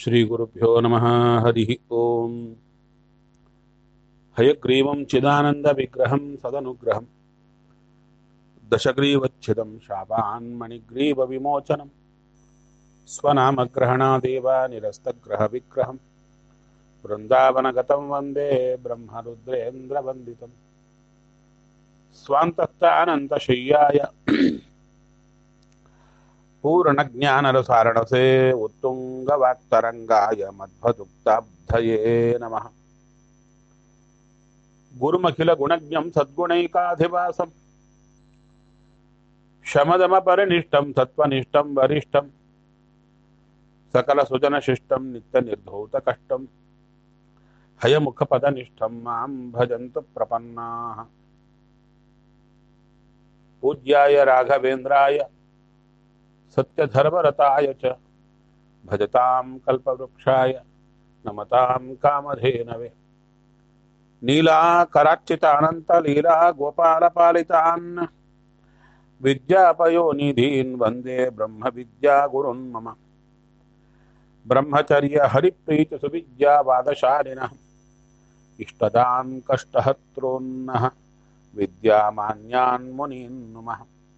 श्रीगुरुभ्यो नमः हरिः ओम् हयग्रीवं चिदानन्दविग्रहं सदनुग्रहं दशग्रीवच्छिदं शापान्मणिग्रीवविमोचनं स्वनामग्रहणादेव निरस्तग्रहविग्रहं वृन्दावनगतं वन्दे ब्रह्मरुद्रेन्द्रवन्दितम् स्वान्तस्थानन्तशय्याय पूर्णज्ञानरसारणसे उत्तुङ्गवाक्तरङ्गाय मध्वदुक्ताब्धये नमः गुरुमखिलगुणज्ञं सद्गुणैकाधिवासं शमदमपरिनिष्टं सत्त्वनिष्ठं वरिष्ठं सकलसुजनशिष्टं नित्यनिर्धौतकष्टं हयमुखपदनिष्ठं मां भजन्तु प्रपन्नाः पूज्याय राघवेन्द्राय सत्यधर्मरताय च भजतां कल्पवृक्षाय नमतां कामधेनवे नीलाकरार्चितानन्तलीला गोपालपालितान् विद्यापयोनिधीन् वन्दे ब्रह्मविद्यागुरुन् मम ब्रह्मचर्यहरिप्रीतिसुविद्यावादशालिनः इष्टदान् कष्टहत्रोन्नः विद्यामान्यान् मुनीन् नुमः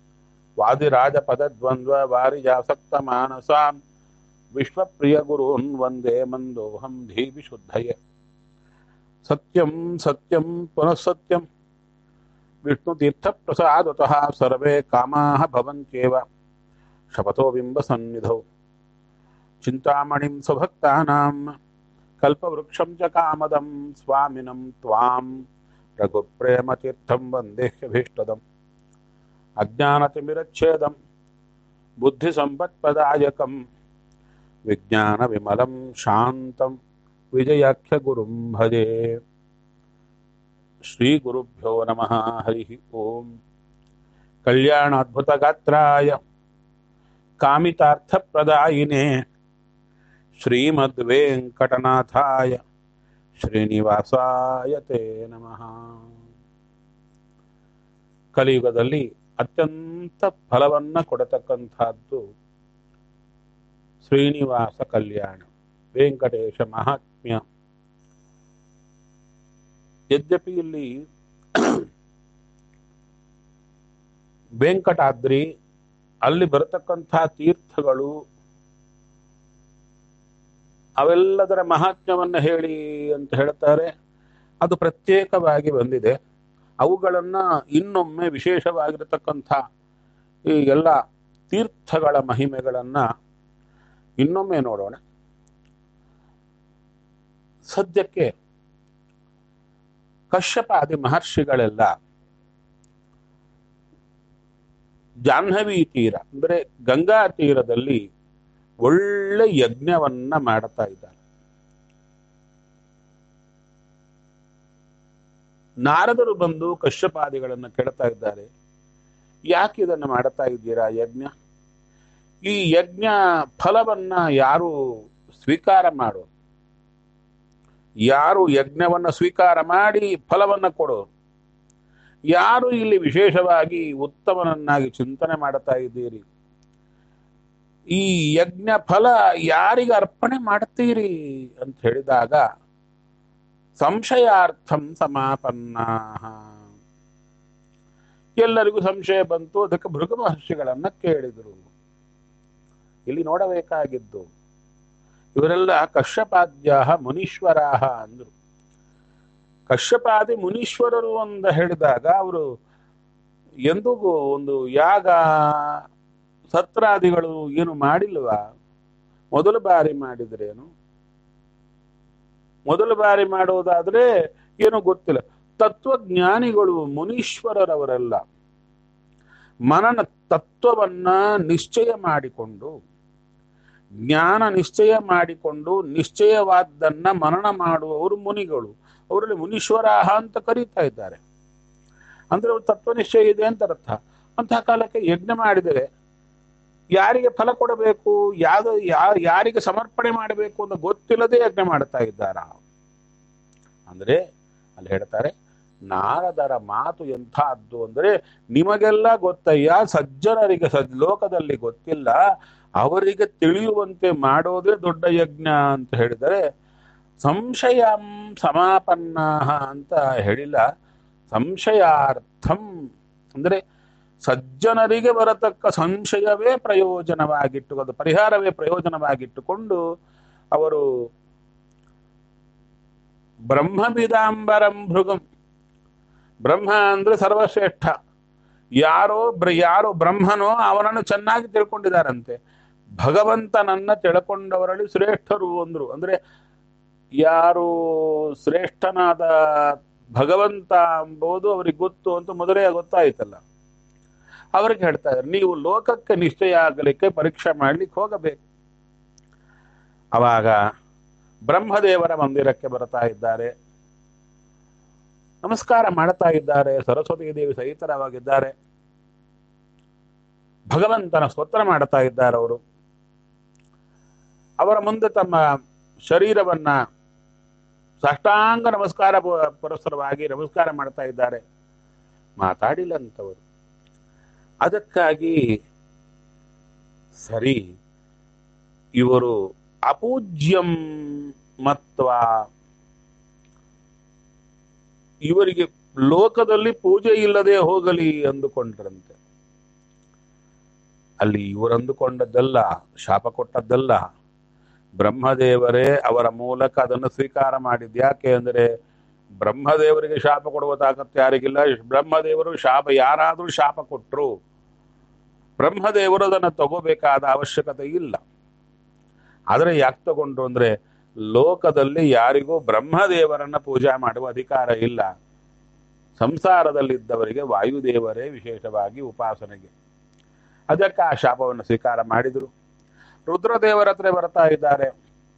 वादिराजपदद्वन्द्ववारिजासक्तमानसान् विश्वप्रियगुरून् वन्दे मन्दोऽहं धीविशुद्धये सत्यं सत्यं पुनः सत्यं विष्णुतीर्थप्रसादतः सर्वे कामाः भवन्त्येव शपथो बिम्बसन्निधौ चिन्तामणिं स्वभक्तानां कल्पवृक्षं च कामदं स्वामिनं त्वां रघुप्रेमतीर्थं वन्देह्यभीष्टदम् अज्ञानतिमिरच्छेदं बुद्धिसम्पत्पदायकं विज्ञानविमलं शान्तं विजयाख्यगुरुं भजे श्रीगुरुभ्यो नमः हरिः ॐ कल्याणाद्भुतगात्राय कामितार्थप्रदायिने श्रीमद्वेङ्कटनाथाय ಶ್ರೀನಿವಾಸಾಯ ತೇ ನಮಃ ಕಲಿಯುಗದಲ್ಲಿ ಅತ್ಯಂತ ಫಲವನ್ನ ಕೊಡತಕ್ಕಂಥದ್ದು ಶ್ರೀನಿವಾಸ ಕಲ್ಯಾಣ ವೆಂಕಟೇಶ ಮಹಾತ್ಮ್ಯ ಯದ್ಯಪಿ ಇಲ್ಲಿ ವೆಂಕಟಾದ್ರಿ ಅಲ್ಲಿ ಬರತಕ್ಕಂಥ ತೀರ್ಥಗಳು ಅವೆಲ್ಲದರ ಮಹಾತ್ಮ್ಯವನ್ನು ಹೇಳಿ ಅಂತ ಹೇಳ್ತಾರೆ ಅದು ಪ್ರತ್ಯೇಕವಾಗಿ ಬಂದಿದೆ ಅವುಗಳನ್ನ ಇನ್ನೊಮ್ಮೆ ವಿಶೇಷವಾಗಿರತಕ್ಕಂಥ ಈ ಎಲ್ಲ ತೀರ್ಥಗಳ ಮಹಿಮೆಗಳನ್ನ ಇನ್ನೊಮ್ಮೆ ನೋಡೋಣ ಸದ್ಯಕ್ಕೆ ಕಶ್ಯಪಾದಿ ಮಹರ್ಷಿಗಳೆಲ್ಲ ಜಾಹ್ನವಿ ತೀರ ಅಂದ್ರೆ ಗಂಗಾ ತೀರದಲ್ಲಿ ಒಳ್ಳೆ ಯಜ್ಞವನ್ನ ಮಾಡ್ತಾ ಇದ್ದಾರೆ ನಾರದರು ಬಂದು ಕಶ್ಯಪಾದಿಗಳನ್ನು ಕೆಡ್ತಾ ಇದ್ದಾರೆ ಯಾಕೆ ಇದನ್ನು ಮಾಡ್ತಾ ಇದ್ದೀರಾ ಯಜ್ಞ ಈ ಯಜ್ಞ ಫಲವನ್ನ ಯಾರು ಸ್ವೀಕಾರ ಮಾಡೋ ಯಾರು ಯಜ್ಞವನ್ನ ಸ್ವೀಕಾರ ಮಾಡಿ ಫಲವನ್ನ ಕೊಡೋರು ಯಾರು ಇಲ್ಲಿ ವಿಶೇಷವಾಗಿ ಉತ್ತಮನನ್ನಾಗಿ ಚಿಂತನೆ ಮಾಡ್ತಾ ಇದ್ದೀರಿ ಈ ಯಜ್ಞ ಫಲ ಯಾರಿಗೆ ಅರ್ಪಣೆ ಮಾಡ್ತೀರಿ ಅಂತ ಹೇಳಿದಾಗ ಸಂಶಯಾರ್ಥಂ ಸಮಾಪನ್ನ ಎಲ್ಲರಿಗೂ ಸಂಶಯ ಬಂತು ಅದಕ್ಕೆ ಭೃಗ ಮಹರ್ಷಿಗಳನ್ನ ಕೇಳಿದರು ಇಲ್ಲಿ ನೋಡಬೇಕಾಗಿದ್ದು ಇವರೆಲ್ಲ ಕಶ್ಯಪಾದ್ಯ ಮುನೀಶ್ವರಾಹ ಅಂದ್ರು ಕಶ್ಯಪಾದಿ ಮುನೀಶ್ವರರು ಅಂತ ಹೇಳಿದಾಗ ಅವರು ಎಂದಿಗೂ ಒಂದು ಯಾಗ ಸತ್ರಾದಿಗಳು ಏನು ಮಾಡಿಲ್ವಾ ಮೊದಲ ಬಾರಿ ಮಾಡಿದ್ರೇನು ಮೊದಲ ಬಾರಿ ಮಾಡೋದಾದ್ರೆ ಏನು ಗೊತ್ತಿಲ್ಲ ತತ್ವಜ್ಞಾನಿಗಳು ಮುನೀಶ್ವರರವರೆಲ್ಲ ಮನನ ತತ್ವವನ್ನ ನಿಶ್ಚಯ ಮಾಡಿಕೊಂಡು ಜ್ಞಾನ ನಿಶ್ಚಯ ಮಾಡಿಕೊಂಡು ನಿಶ್ಚಯವಾದ್ದನ್ನ ಮನನ ಮಾಡುವವರು ಮುನಿಗಳು ಅವರಲ್ಲಿ ಮುನೀಶ್ವರಾಹ ಅಂತ ಕರೀತಾ ಇದ್ದಾರೆ ಅಂದ್ರೆ ಅವ್ರ ತತ್ವ ನಿಶ್ಚಯ ಇದೆ ಅಂತ ಅರ್ಥ ಅಂತಹ ಕಾಲಕ್ಕೆ ಯಜ್ಞ ಮಾಡಿದರೆ ಯಾರಿಗೆ ಫಲ ಕೊಡಬೇಕು ಯಾವ್ದು ಯಾರಿಗೆ ಸಮರ್ಪಣೆ ಮಾಡಬೇಕು ಅಂತ ಗೊತ್ತಿಲ್ಲದೆ ಯಜ್ಞ ಮಾಡ್ತಾ ಇದ್ದಾರ ಅಂದ್ರೆ ಅಲ್ಲಿ ಹೇಳ್ತಾರೆ ನಾರದರ ಮಾತು ಎಂಥದ್ದು ಅಂದ್ರೆ ನಿಮಗೆಲ್ಲ ಗೊತ್ತಯ್ಯ ಸಜ್ಜನರಿಗೆ ಸದ್ ಲೋಕದಲ್ಲಿ ಗೊತ್ತಿಲ್ಲ ಅವರಿಗೆ ತಿಳಿಯುವಂತೆ ಮಾಡೋದೇ ದೊಡ್ಡ ಯಜ್ಞ ಅಂತ ಹೇಳಿದರೆ ಸಂಶಯಂ ಸಮಾಪನ್ನ ಅಂತ ಹೇಳಿಲ್ಲ ಸಂಶಯಾರ್ಥಂ ಅಂದ್ರೆ ಸಜ್ಜನರಿಗೆ ಬರತಕ್ಕ ಸಂಶಯವೇ ಪ್ರಯೋಜನವಾಗಿಟ್ಟುಕೊಂಡು ಪರಿಹಾರವೇ ಪ್ರಯೋಜನವಾಗಿಟ್ಟುಕೊಂಡು ಅವರು ಬ್ರಹ್ಮವಿದಾಂಬರಂ ಭೃಗಂ ಬ್ರಹ್ಮ ಅಂದ್ರೆ ಸರ್ವಶ್ರೇಷ್ಠ ಯಾರೋ ಬ್ರ- ಯಾರೋ ಬ್ರಹ್ಮನೋ ಅವನನ್ನು ಚೆನ್ನಾಗಿ ತಿಳ್ಕೊಂಡಿದ್ದಾರಂತೆ ಭಗವಂತನನ್ನ ತಿಳ್ಕೊಂಡವರಲ್ಲಿ ಶ್ರೇಷ್ಠರು ಅಂದ್ರು ಅಂದ್ರೆ ಯಾರು ಶ್ರೇಷ್ಠನಾದ ಭಗವಂತ ಎಂಬುದು ಅವ್ರಿಗೆ ಗೊತ್ತು ಅಂತ ಮೊದಲೇ ಗೊತ್ತಾಯ್ತಲ್ಲ ಅವ್ರಿಗೆ ಹೇಳ್ತಾ ಇದ್ದಾರೆ ನೀವು ಲೋಕಕ್ಕೆ ನಿಶ್ಚಯ ಆಗಲಿಕ್ಕೆ ಪರೀಕ್ಷೆ ಮಾಡ್ಲಿಕ್ಕೆ ಹೋಗಬೇಕು ಅವಾಗ ಬ್ರಹ್ಮದೇವರ ಮಂದಿರಕ್ಕೆ ಬರ್ತಾ ಇದ್ದಾರೆ ನಮಸ್ಕಾರ ಮಾಡ್ತಾ ಇದ್ದಾರೆ ಸರಸ್ವತಿ ದೇವಿ ಸಹಿತರವಾಗಿದ್ದಾರೆ ಭಗವಂತನ ಸ್ತೋತ್ರ ಮಾಡ್ತಾ ಇದ್ದಾರೆ ಅವರು ಅವರ ಮುಂದೆ ತಮ್ಮ ಶರೀರವನ್ನ ಸಾಷ್ಟಾಂಗ ನಮಸ್ಕಾರ ಪು- ಪುರಸ್ಸರವಾಗಿ ನಮಸ್ಕಾರ ಮಾಡ್ತಾ ಇದ್ದಾರೆ ಮಾತಾಡಿಲ್ಲಂತವರು ಅದಕ್ಕಾಗಿ ಸರಿ ಇವರು ಅಪೂಜ್ಯಂ ಮತ್ವ ಇವರಿಗೆ ಲೋಕದಲ್ಲಿ ಪೂಜೆ ಇಲ್ಲದೆ ಹೋಗಲಿ ಅಂದುಕೊಂಡ್ರಂತೆ ಅಲ್ಲಿ ಇವರು ಅಂದುಕೊಂಡದ್ದಲ್ಲ ಶಾಪ ಕೊಟ್ಟದ್ದಲ್ಲ ಬ್ರಹ್ಮದೇವರೇ ಅವರ ಮೂಲಕ ಅದನ್ನು ಸ್ವೀಕಾರ ಮಾಡಿದ್ ಯಾಕೆ ಅಂದರೆ ಬ್ರಹ್ಮದೇವರಿಗೆ ಶಾಪ ಕೊಡುವ ತಾಕತ್ತು ಯಾರಿಗಿಲ್ಲ ಬ್ರಹ್ಮದೇವರು ಶಾಪ ಯಾರಾದರೂ ಶಾಪ ಕೊಟ್ಟರು ಬ್ರಹ್ಮದೇವರು ಅದನ್ನು ತಗೋಬೇಕಾದ ಅವಶ್ಯಕತೆ ಇಲ್ಲ ಆದರೆ ಯಾಕೆ ತಗೊಂಡ್ರು ಅಂದ್ರೆ ಲೋಕದಲ್ಲಿ ಯಾರಿಗೂ ಬ್ರಹ್ಮದೇವರನ್ನ ಪೂಜೆ ಮಾಡುವ ಅಧಿಕಾರ ಇಲ್ಲ ಸಂಸಾರದಲ್ಲಿದ್ದವರಿಗೆ ವಾಯುದೇವರೇ ವಿಶೇಷವಾಗಿ ಉಪಾಸನೆಗೆ ಅದಕ್ಕೆ ಆ ಶಾಪವನ್ನು ಸ್ವೀಕಾರ ಮಾಡಿದರು ರುದ್ರದೇವರ ಹತ್ರ ಬರ್ತಾ ಇದ್ದಾರೆ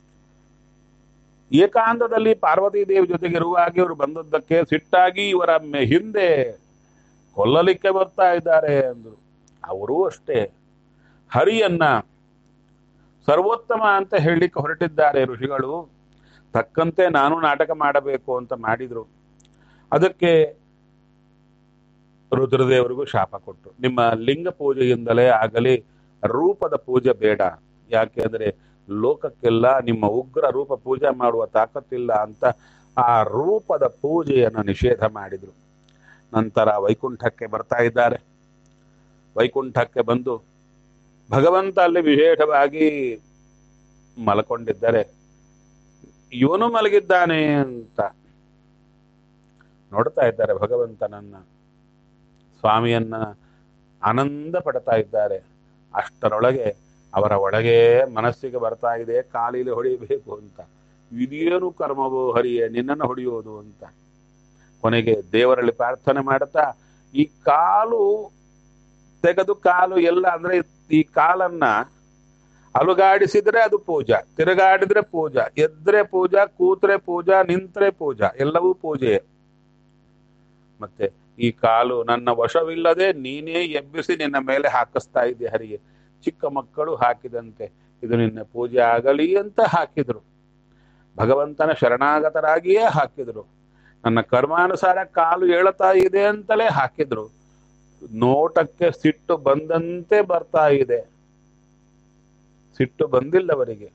ಏಕಾಂತದಲ್ಲಿ ಪಾರ್ವತಿ ದೇವಿ ಜೊತೆಗೆ ಇರುವಾಗ ಇವರು ಬಂದದ್ದಕ್ಕೆ ಸಿಟ್ಟಾಗಿ ಇವರ ಮೆ- ಹಿಂದೆ ಕೊಲ್ಲಲಿಕ್ಕೆ ಬರ್ತಾ ಇದ್ದಾರೆ ಅಂದ್ರು ಅವರೂ ಅಷ್ಟೇ ಹರಿಯನ್ನ ಸರ್ವೋತ್ತಮ ಅಂತ ಹೇಳಲಿಕ್ಕೆ ಹೊರಟಿದ್ದಾರೆ ಋಷಿಗಳು ತಕ್ಕಂತೆ ನಾನು ನಾಟಕ ಮಾಡಬೇಕು ಅಂತ ಮಾಡಿದ್ರು ಅದಕ್ಕೆ ರುದ್ರದೇವರಿಗೂ ಶಾಪ ಕೊಟ್ಟರು ನಿಮ್ಮ ಲಿಂಗ ಪೂಜೆಯಿಂದಲೇ ಆಗಲಿ ರೂಪದ ಪೂಜೆ ಬೇಡ ಯಾಕೆ ಅಂದ್ರೆ ಲೋಕಕ್ಕೆಲ್ಲ ನಿಮ್ಮ ಉಗ್ರ ರೂಪ ಪೂಜೆ ಮಾಡುವ ತಾಕತ್ತಿಲ್ಲ ಅಂತ ಆ ರೂಪದ ಪೂಜೆಯನ್ನು ನಿಷೇಧ ಮಾಡಿದ್ರು ನಂತರ ವೈಕುಂಠಕ್ಕೆ ಬರ್ತಾ ಇದ್ದಾರೆ ವೈಕುಂಠಕ್ಕೆ ಬಂದು ಭಗವಂತ ಅಲ್ಲಿ ವಿಶೇಷವಾಗಿ ಮಲ್ಕೊಂಡಿದ್ದರೆ ಇವನು ಮಲಗಿದ್ದಾನೆ ಅಂತ ನೋಡ್ತಾ ಇದ್ದಾರೆ ಭಗವಂತನನ್ನ ಸ್ವಾಮಿಯನ್ನ ಆನಂದ ಪಡ್ತಾ ಇದ್ದಾರೆ ಅಷ್ಟರೊಳಗೆ ಅವರ ಒಳಗೆ ಮನಸ್ಸಿಗೆ ಬರ್ತಾ ಇದೆ ಕಾಲಿಲಿ ಹೊಡಿಬೇಕು ಅಂತ ಇದೇನು ಕರ್ಮವೋ ಹರಿಯೇ ನಿನ್ನನ್ನು ಹೊಡೆಯುವುದು ಅಂತ ಕೊನೆಗೆ ದೇವರಲ್ಲಿ ಪ್ರಾರ್ಥನೆ ಮಾಡುತ್ತಾ ಈ ಕಾಲು ತೆಗೆದು ಕಾಲು ಎಲ್ಲ ಅಂದ್ರೆ ಈ ಕಾಲನ್ನ ಅಲುಗಾಡಿಸಿದ್ರೆ ಅದು ಪೂಜಾ ತಿರುಗಾಡಿದ್ರೆ ಪೂಜಾ ಎದ್ರೆ ಪೂಜಾ ಕೂತ್ರೆ ಪೂಜಾ ನಿಂತ್ರೆ ಪೂಜಾ ಎಲ್ಲವೂ ಪೂಜೆಯೇ ಮತ್ತೆ ಈ ಕಾಲು ನನ್ನ ವಶವಿಲ್ಲದೆ ನೀನೇ ಎಬ್ಬಿಸಿ ನಿನ್ನ ಮೇಲೆ ಹಾಕಿಸ್ತಾ ಇದ್ದೆ ಹರಿಗೆ ಚಿಕ್ಕ ಮಕ್ಕಳು ಹಾಕಿದಂತೆ ಇದು ನಿನ್ನ ಪೂಜೆ ಆಗಲಿ ಅಂತ ಹಾಕಿದ್ರು ಭಗವಂತನ ಶರಣಾಗತರಾಗಿಯೇ ಹಾಕಿದ್ರು ನನ್ನ ಕರ್ಮಾನುಸಾರ ಕಾಲು ಏಳುತ್ತಾ ಇದೆ ಅಂತಲೇ ಹಾಕಿದ್ರು ನೋಟಕ್ಕೆ ಸಿಟ್ಟು ಬಂದಂತೆ ಬರ್ತಾ ಇದೆ ಸಿಟ್ಟು ಬಂದಿಲ್ಲ ಅವರಿಗೆ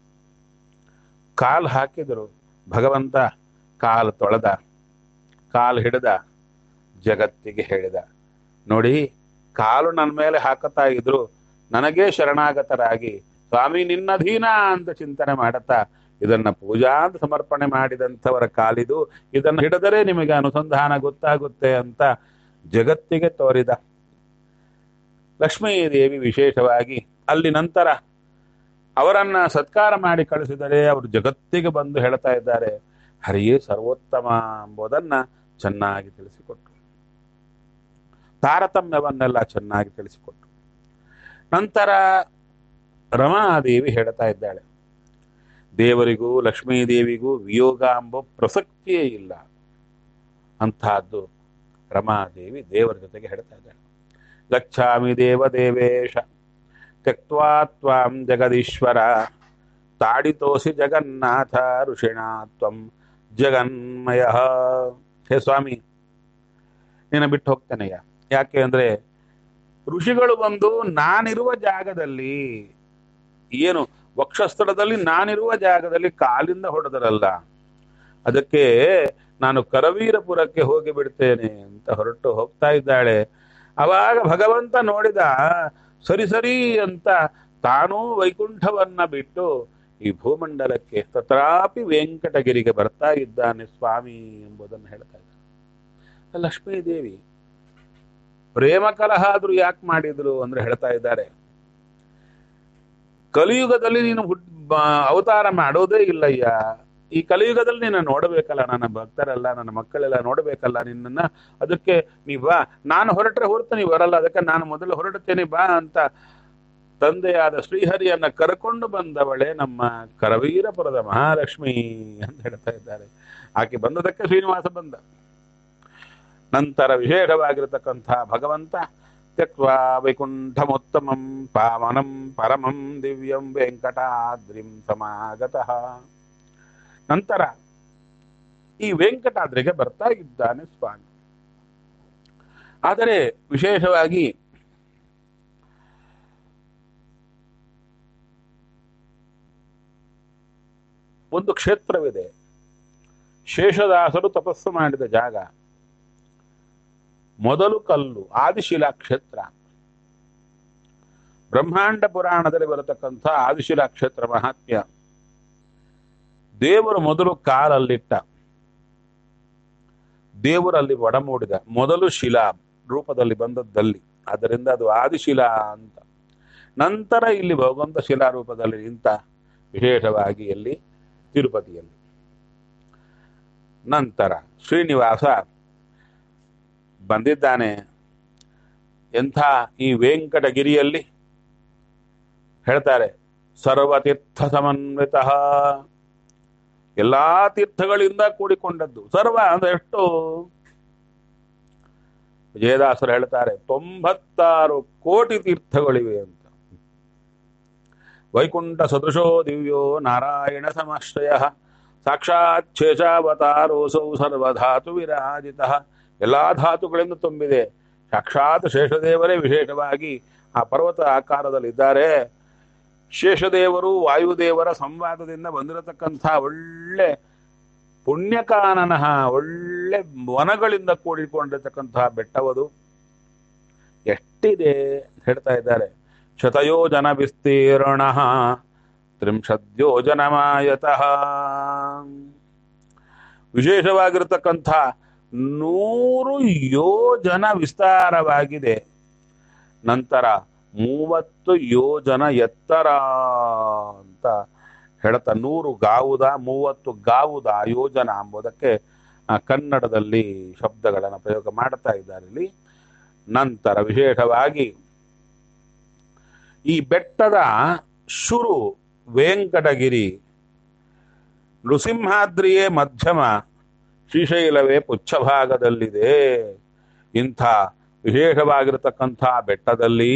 ಕಾಲು ಹಾಕಿದ್ರು ಭಗವಂತ ಕಾಲು ತೊಳೆದ ಕಾಲು ಹಿಡಿದ ಜಗತ್ತಿಗೆ ಹೇಳಿದ ನೋಡಿ ಕಾಲು ನನ್ನ ಮೇಲೆ ಹಾಕುತ್ತಾ ಇದ್ರು ನನಗೇ ಶರಣಾಗತರಾಗಿ ಸ್ವಾಮಿ ನಿನ್ನ ಅಧೀನ ಅಂತ ಚಿಂತನೆ ಮಾಡುತ್ತಾ ಇದನ್ನ ಪೂಜಾ ಅಂತ ಸಮರ್ಪಣೆ ಮಾಡಿದಂಥವರ ಕಾಲಿದು ಇದನ್ನು ಹಿಡಿದರೆ ನಿಮಗೆ ಅನುಸಂಧಾನ ಗೊತ್ತಾಗುತ್ತೆ ಅಂತ ಜಗತ್ತಿಗೆ ತೋರಿದ ಲಕ್ಷ್ಮೀ ದೇವಿ ವಿಶೇಷವಾಗಿ ಅಲ್ಲಿ ನಂತರ ಅವರನ್ನ ಸತ್ಕಾರ ಮಾಡಿ ಕಳಿಸಿದರೆ ಅವರು ಜಗತ್ತಿಗೆ ಬಂದು ಹೇಳ್ತಾ ಇದ್ದಾರೆ ಹರಿಯೇ ಸರ್ವೋತ್ತಮ ಎಂಬುದನ್ನ ಚೆನ್ನಾಗಿ ತಿಳಿಸಿಕೊಟ್ರು ತಾರತಮ್ಯವನ್ನೆಲ್ಲ ಚೆನ್ನಾಗಿ ತಿಳಿಸಿಕೊಟ್ರು ನಂತರ ರಮಾದೇವಿ ಹೇಳ್ತಾ ಇದ್ದಾಳೆ ದೇವರಿಗೂ ಲಕ್ಷ್ಮೀ ದೇವಿಗೂ ವಿಯೋಗ ಎಂಬ ಪ್ರಸಕ್ತಿಯೇ ಇಲ್ಲ ಅಂತಹದ್ದು ರಮಾದೇವಿ ದೇವರ ಜೊತೆಗೆ ಹೇಳ್ತಾ ಇದ್ದಾಳೆ ಗಚ್ಚಾಮಿ ದೇವದೇವೇಶ ತ್ಯಕ್ವಾ ತ್ವಾಂ ಜಗದೀಶ್ವರ ತಾಡಿತೋಸಿ ಜಗನ್ನಾಥ ಋಷಿಣಾ ತ್ವಂ ಜಗನ್ಮಯ ಹೇ ಸ್ವಾಮಿ ನಿನ್ನ ಬಿಟ್ಟು ಹೋಗ್ತೇನೆಯ್ಯ ಯಾಕೆ ಅಂದ್ರೆ ಋಷಿಗಳು ಬಂದು ನಾನಿರುವ ಜಾಗದಲ್ಲಿ ಏನು ವಕ್ಷಸ್ಥಳದಲ್ಲಿ ನಾನಿರುವ ಜಾಗದಲ್ಲಿ ಕಾಲಿಂದ ಹೊಡೆದರಲ್ಲ ಅದಕ್ಕೆ ನಾನು ಕರವೀರಪುರಕ್ಕೆ ಹೋಗಿ ಬಿಡ್ತೇನೆ ಅಂತ ಹೊರಟು ಹೋಗ್ತಾ ಇದ್ದಾಳೆ ಅವಾಗ ಭಗವಂತ ನೋಡಿದ ಸರಿ ಸರಿ ಅಂತ ತಾನೂ ವೈಕುಂಠವನ್ನ ಬಿಟ್ಟು ಈ ಭೂಮಂಡಲಕ್ಕೆ ತತ್ರಾಪಿ ವೆಂಕಟಗಿರಿಗೆ ಬರ್ತಾ ಇದ್ದಾನೆ ಸ್ವಾಮಿ ಎಂಬುದನ್ನು ಹೇಳ್ತಾ ಇದ್ದಾರೆ ಲಕ್ಷ್ಮೀ ದೇವಿ ಪ್ರೇಮ ಕಲಹ ಆದ್ರೂ ಯಾಕೆ ಮಾಡಿದ್ರು ಅಂದ್ರೆ ಹೇಳ್ತಾ ಇದ್ದಾರೆ ಕಲಿಯುಗದಲ್ಲಿ ನೀನು ಹುಟ್ ಬ- ಅವತಾರ ಮಾಡೋದೇ ಇಲ್ಲಯ್ಯ ಈ ಕಲಿಯುಗದಲ್ಲಿ ನಿನ್ನ ನೋಡಬೇಕಲ್ಲ ನನ್ನ ಭಕ್ತರೆಲ್ಲ ನನ್ನ ಮಕ್ಕಳೆಲ್ಲ ನೋಡಬೇಕಲ್ಲ ನಿನ್ನನ್ನ ಅದಕ್ಕೆ ನೀ ಬಾ ನಾನು ಹೊರಟ್ರೆ ಹೊರತು ನೀ ಬರಲ್ಲ ಅದಕ್ಕೆ ನಾನು ಮೊದಲು ಹೊರಡುತ್ತೇನೆ ಬಾ ಅಂತ ತಂದೆಯಾದ ಶ್ರೀಹರಿಯನ್ನ ಕರ್ಕೊಂಡು ಬಂದವಳೆ ನಮ್ಮ ಕರವೀರಪುರದ ಮಹಾಲಕ್ಷ್ಮಿ ಅಂತ ಹೇಳ್ತಾ ಇದ್ದಾರೆ ಆಕೆ ಬಂದದಕ್ಕೆ ಶ್ರೀನಿವಾಸ ಬಂದ ನಂತರ ವಿಶೇಷವಾಗಿರತಕ್ಕಂಥ ಭಗವಂತ ತ್ಯಕ್ವಾ ವೈಕುಂಠಮೋತ್ತಮಂ ಪಾವನಂ ಪರಮಂ ದಿವ್ಯಂ ವೆಂಕಟಾದ್ರಿಂ ಸಮಾಗತಃ ನಂತರ ಈ ವೆಂಕಟಾದ್ರಿಗೆ ಬರ್ತಾ ಇದ್ದಾನೆ ಸ್ವಾಮಿ ಆದರೆ ವಿಶೇಷವಾಗಿ ಒಂದು ಕ್ಷೇತ್ರವಿದೆ ಶೇಷದಾಸರು ತಪಸ್ಸು ಮಾಡಿದ ಜಾಗ ಮೊದಲು ಕಲ್ಲು ಆದಿಶಿಲಾ ಕ್ಷೇತ್ರ ಬ್ರಹ್ಮಾಂಡ ಪುರಾಣದಲ್ಲಿ ಬರತಕ್ಕಂಥ ಆದಿಶಿಲಾ ಕ್ಷೇತ್ರ ಮಹಾತ್ಮ್ಯ ದೇವರು ಮೊದಲು ಕಾಲಲ್ಲಿಟ್ಟ ದೇವರಲ್ಲಿ ಒಡಮೂಡಿದ ಮೊದಲು ಶಿಲಾ ರೂಪದಲ್ಲಿ ಬಂದದ್ದಲ್ಲಿ ಆದ್ದರಿಂದ ಅದು ಆದಿಶಿಲಾ ಅಂತ ನಂತರ ಇಲ್ಲಿ ಭಗವಂತ ಶಿಲಾ ರೂಪದಲ್ಲಿ ನಿಂತ ವಿಶೇಷವಾಗಿ ಎಲ್ಲಿ ತಿರುಪತಿಯಲ್ಲಿ ನಂತರ ಶ್ರೀನಿವಾಸ ಬಂದಿದ್ದಾನೆ ಎಂಥ ಈ ವೆಂಕಟಗಿರಿಯಲ್ಲಿ ಹೇಳ್ತಾರೆ ಸರ್ವತೀರ್ಥ ಸಮನ್ವಿತ ಎಲ್ಲಾ ತೀರ್ಥಗಳಿಂದ ಕೂಡಿಕೊಂಡದ್ದು ಸರ್ವ ಅಂದ್ರೆ ಎಷ್ಟು ವಿಜಯದಾಸರು ಹೇಳ್ತಾರೆ ತೊಂಬತ್ತಾರು ಕೋಟಿ ತೀರ್ಥಗಳಿವೆ ಅಂತ ವೈಕುಂಠ ಸದೃಶೋ ದಿವ್ಯೋ ನಾರಾಯಣ ಸಮಾಶ್ರಯ ಸಾಕ್ಷಾತ್ ಶೇಷಾವತಾರೋಸೌ ಸರ್ವಧಾತು ವಿರಾಜಿತ ಎಲ್ಲಾ ಧಾತುಗಳಿಂದ ತುಂಬಿದೆ ಸಾಕ್ಷಾತ್ ಶೇಷದೇವರೇ ವಿಶೇಷವಾಗಿ ಆ ಪರ್ವತ ಆಕಾರದಲ್ಲಿದ್ದಾರೆ ಶೇಷದೇವರು ವಾಯುದೇವರ ಸಂವಾದದಿಂದ ಬಂದಿರತಕ್ಕಂಥ ಒಳ್ಳೆ ಪುಣ್ಯಕಾನನ ಒಳ್ಳೆ ವನಗಳಿಂದ ಕೂಡಿಕೊಂಡಿರ್ತಕ್ಕಂತಹ ಬೆಟ್ಟವದು ಎಷ್ಟಿದೆ ಅಂತ ಹೇಳ್ತಾ ಇದ್ದಾರೆ ಶತಯೋಜನ ವಿಸ್ತೀರ್ಣ ತ್ರಿಂಶದ್ಯೋಜನಮಾಯತಃ ವಿಶೇಷವಾಗಿರತಕ್ಕಂಥ ನೂರು ಯೋಜನ ವಿಸ್ತಾರವಾಗಿದೆ ನಂತರ ಮೂವತ್ತು ಯೋಜನ ಎತ್ತರ ಅಂತ ಹೇಳ್ತಾ ನೂರು ಗಾವುದ ಮೂವತ್ತು ಗಾವುದ ಯೋಜನ ಎಂಬುದಕ್ಕೆ ಆ, ಕನ್ನಡದಲ್ಲಿ ಶಬ್ದಗಳನ್ನು ಪ್ರಯೋಗ ಮಾಡ್ತಾ ಇದ್ದಾರೆ ಇಲ್ಲಿ ನಂತರ ವಿಶೇಷವಾಗಿ ಈ ಬೆಟ್ಟದ ಶುರು ವೆಂಕಟಗಿರಿ ನೃಸಿಂಹಾದ್ರಿಯೇ ಮಧ್ಯಮ ಶ್ರೀಶೈಲವೇ ಪುಚ್ಛಭಾಗದಲ್ಲಿದೆ ಇಂಥ ವಿಶೇಷವಾಗಿರತಕ್ಕಂಥ ಬೆಟ್ಟದಲ್ಲಿ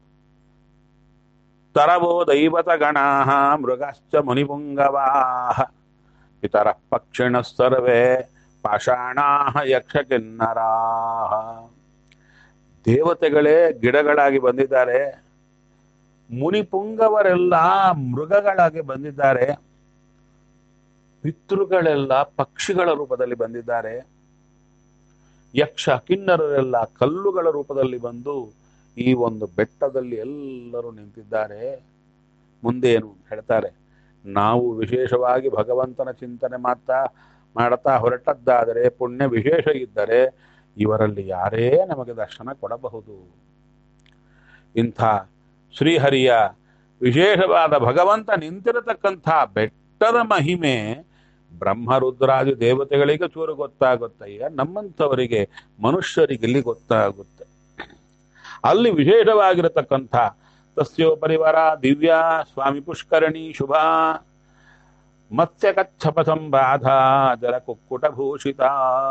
ತರವೋ ದೈವತ ಗಣಾ ಮೃಗಶ್ಚ ಮುನಿಪುಂಗವಾ ಇತರ ಪಕ್ಷಿಣ ಸರ್ವೇ ಪಾಷಾಣಾ ಯಕ್ಷ ಕಿನ್ನರಾ ದೇವತೆಗಳೇ ಗಿಡಗಳಾಗಿ ಬಂದಿದ್ದಾರೆ ಮುನಿಪುಂಗವರೆಲ್ಲ ಮೃಗಗಳಾಗಿ ಬಂದಿದ್ದಾರೆ ಪಿತೃಗಳೆಲ್ಲ ಪಕ್ಷಿಗಳ ರೂಪದಲ್ಲಿ ಬಂದಿದ್ದಾರೆ ಯಕ್ಷ ಕಿನ್ನರರೆಲ್ಲ ಕಲ್ಲುಗಳ ರೂಪದಲ್ಲಿ ಬಂದು ಈ ಒಂದು ಬೆಟ್ಟದಲ್ಲಿ ಎಲ್ಲರೂ ನಿಂತಿದ್ದಾರೆ ಮುಂದೇನು ಹೇಳ್ತಾರೆ ನಾವು ವಿಶೇಷವಾಗಿ ಭಗವಂತನ ಚಿಂತನೆ ಮಾಡ್ತಾ ಮಾಡ್ತಾ ಹೊರಟದ್ದಾದರೆ ಪುಣ್ಯ ವಿಶೇಷ ಇದ್ದರೆ ಇವರಲ್ಲಿ ಯಾರೇ ನಮಗೆ ದರ್ಶನ ಕೊಡಬಹುದು ಇಂಥ ಶ್ರೀಹರಿಯ ವಿಶೇಷವಾದ ಭಗವಂತ ನಿಂತಿರತಕ್ಕಂಥ ಬೆಟ್ಟದ ಮಹಿಮೆ ಬ್ರಹ್ಮರುದ್ರಾದಿ ದೇವತೆಗಳಿಗೆ ಚೂರು ಗೊತ್ತಾಗುತ್ತಯ್ಯ ನಮ್ಮಂಥವರಿಗೆ ಮನುಷ್ಯರಿಗೆ ಇಲ್ಲಿ ಗೊತ್ತಾಗುತ್ತೆ ಅಲ್ಲಿ ವಿಶೇಷವಾಗಿರತಕ್ಕಂಥ ತಸ್ಯೋ ಪರಿವಾರ ದಿವ್ಯ ಸ್ವಾಮಿ ಪುಷ್ಕರಣಿ ಶುಭ ಮತ್ಸ್ಯ ಕಚ್ಚಪ ಸಂಬಾಧ ಜಲ ಕುಕ್ಕುಟ ಭೂಷಿತ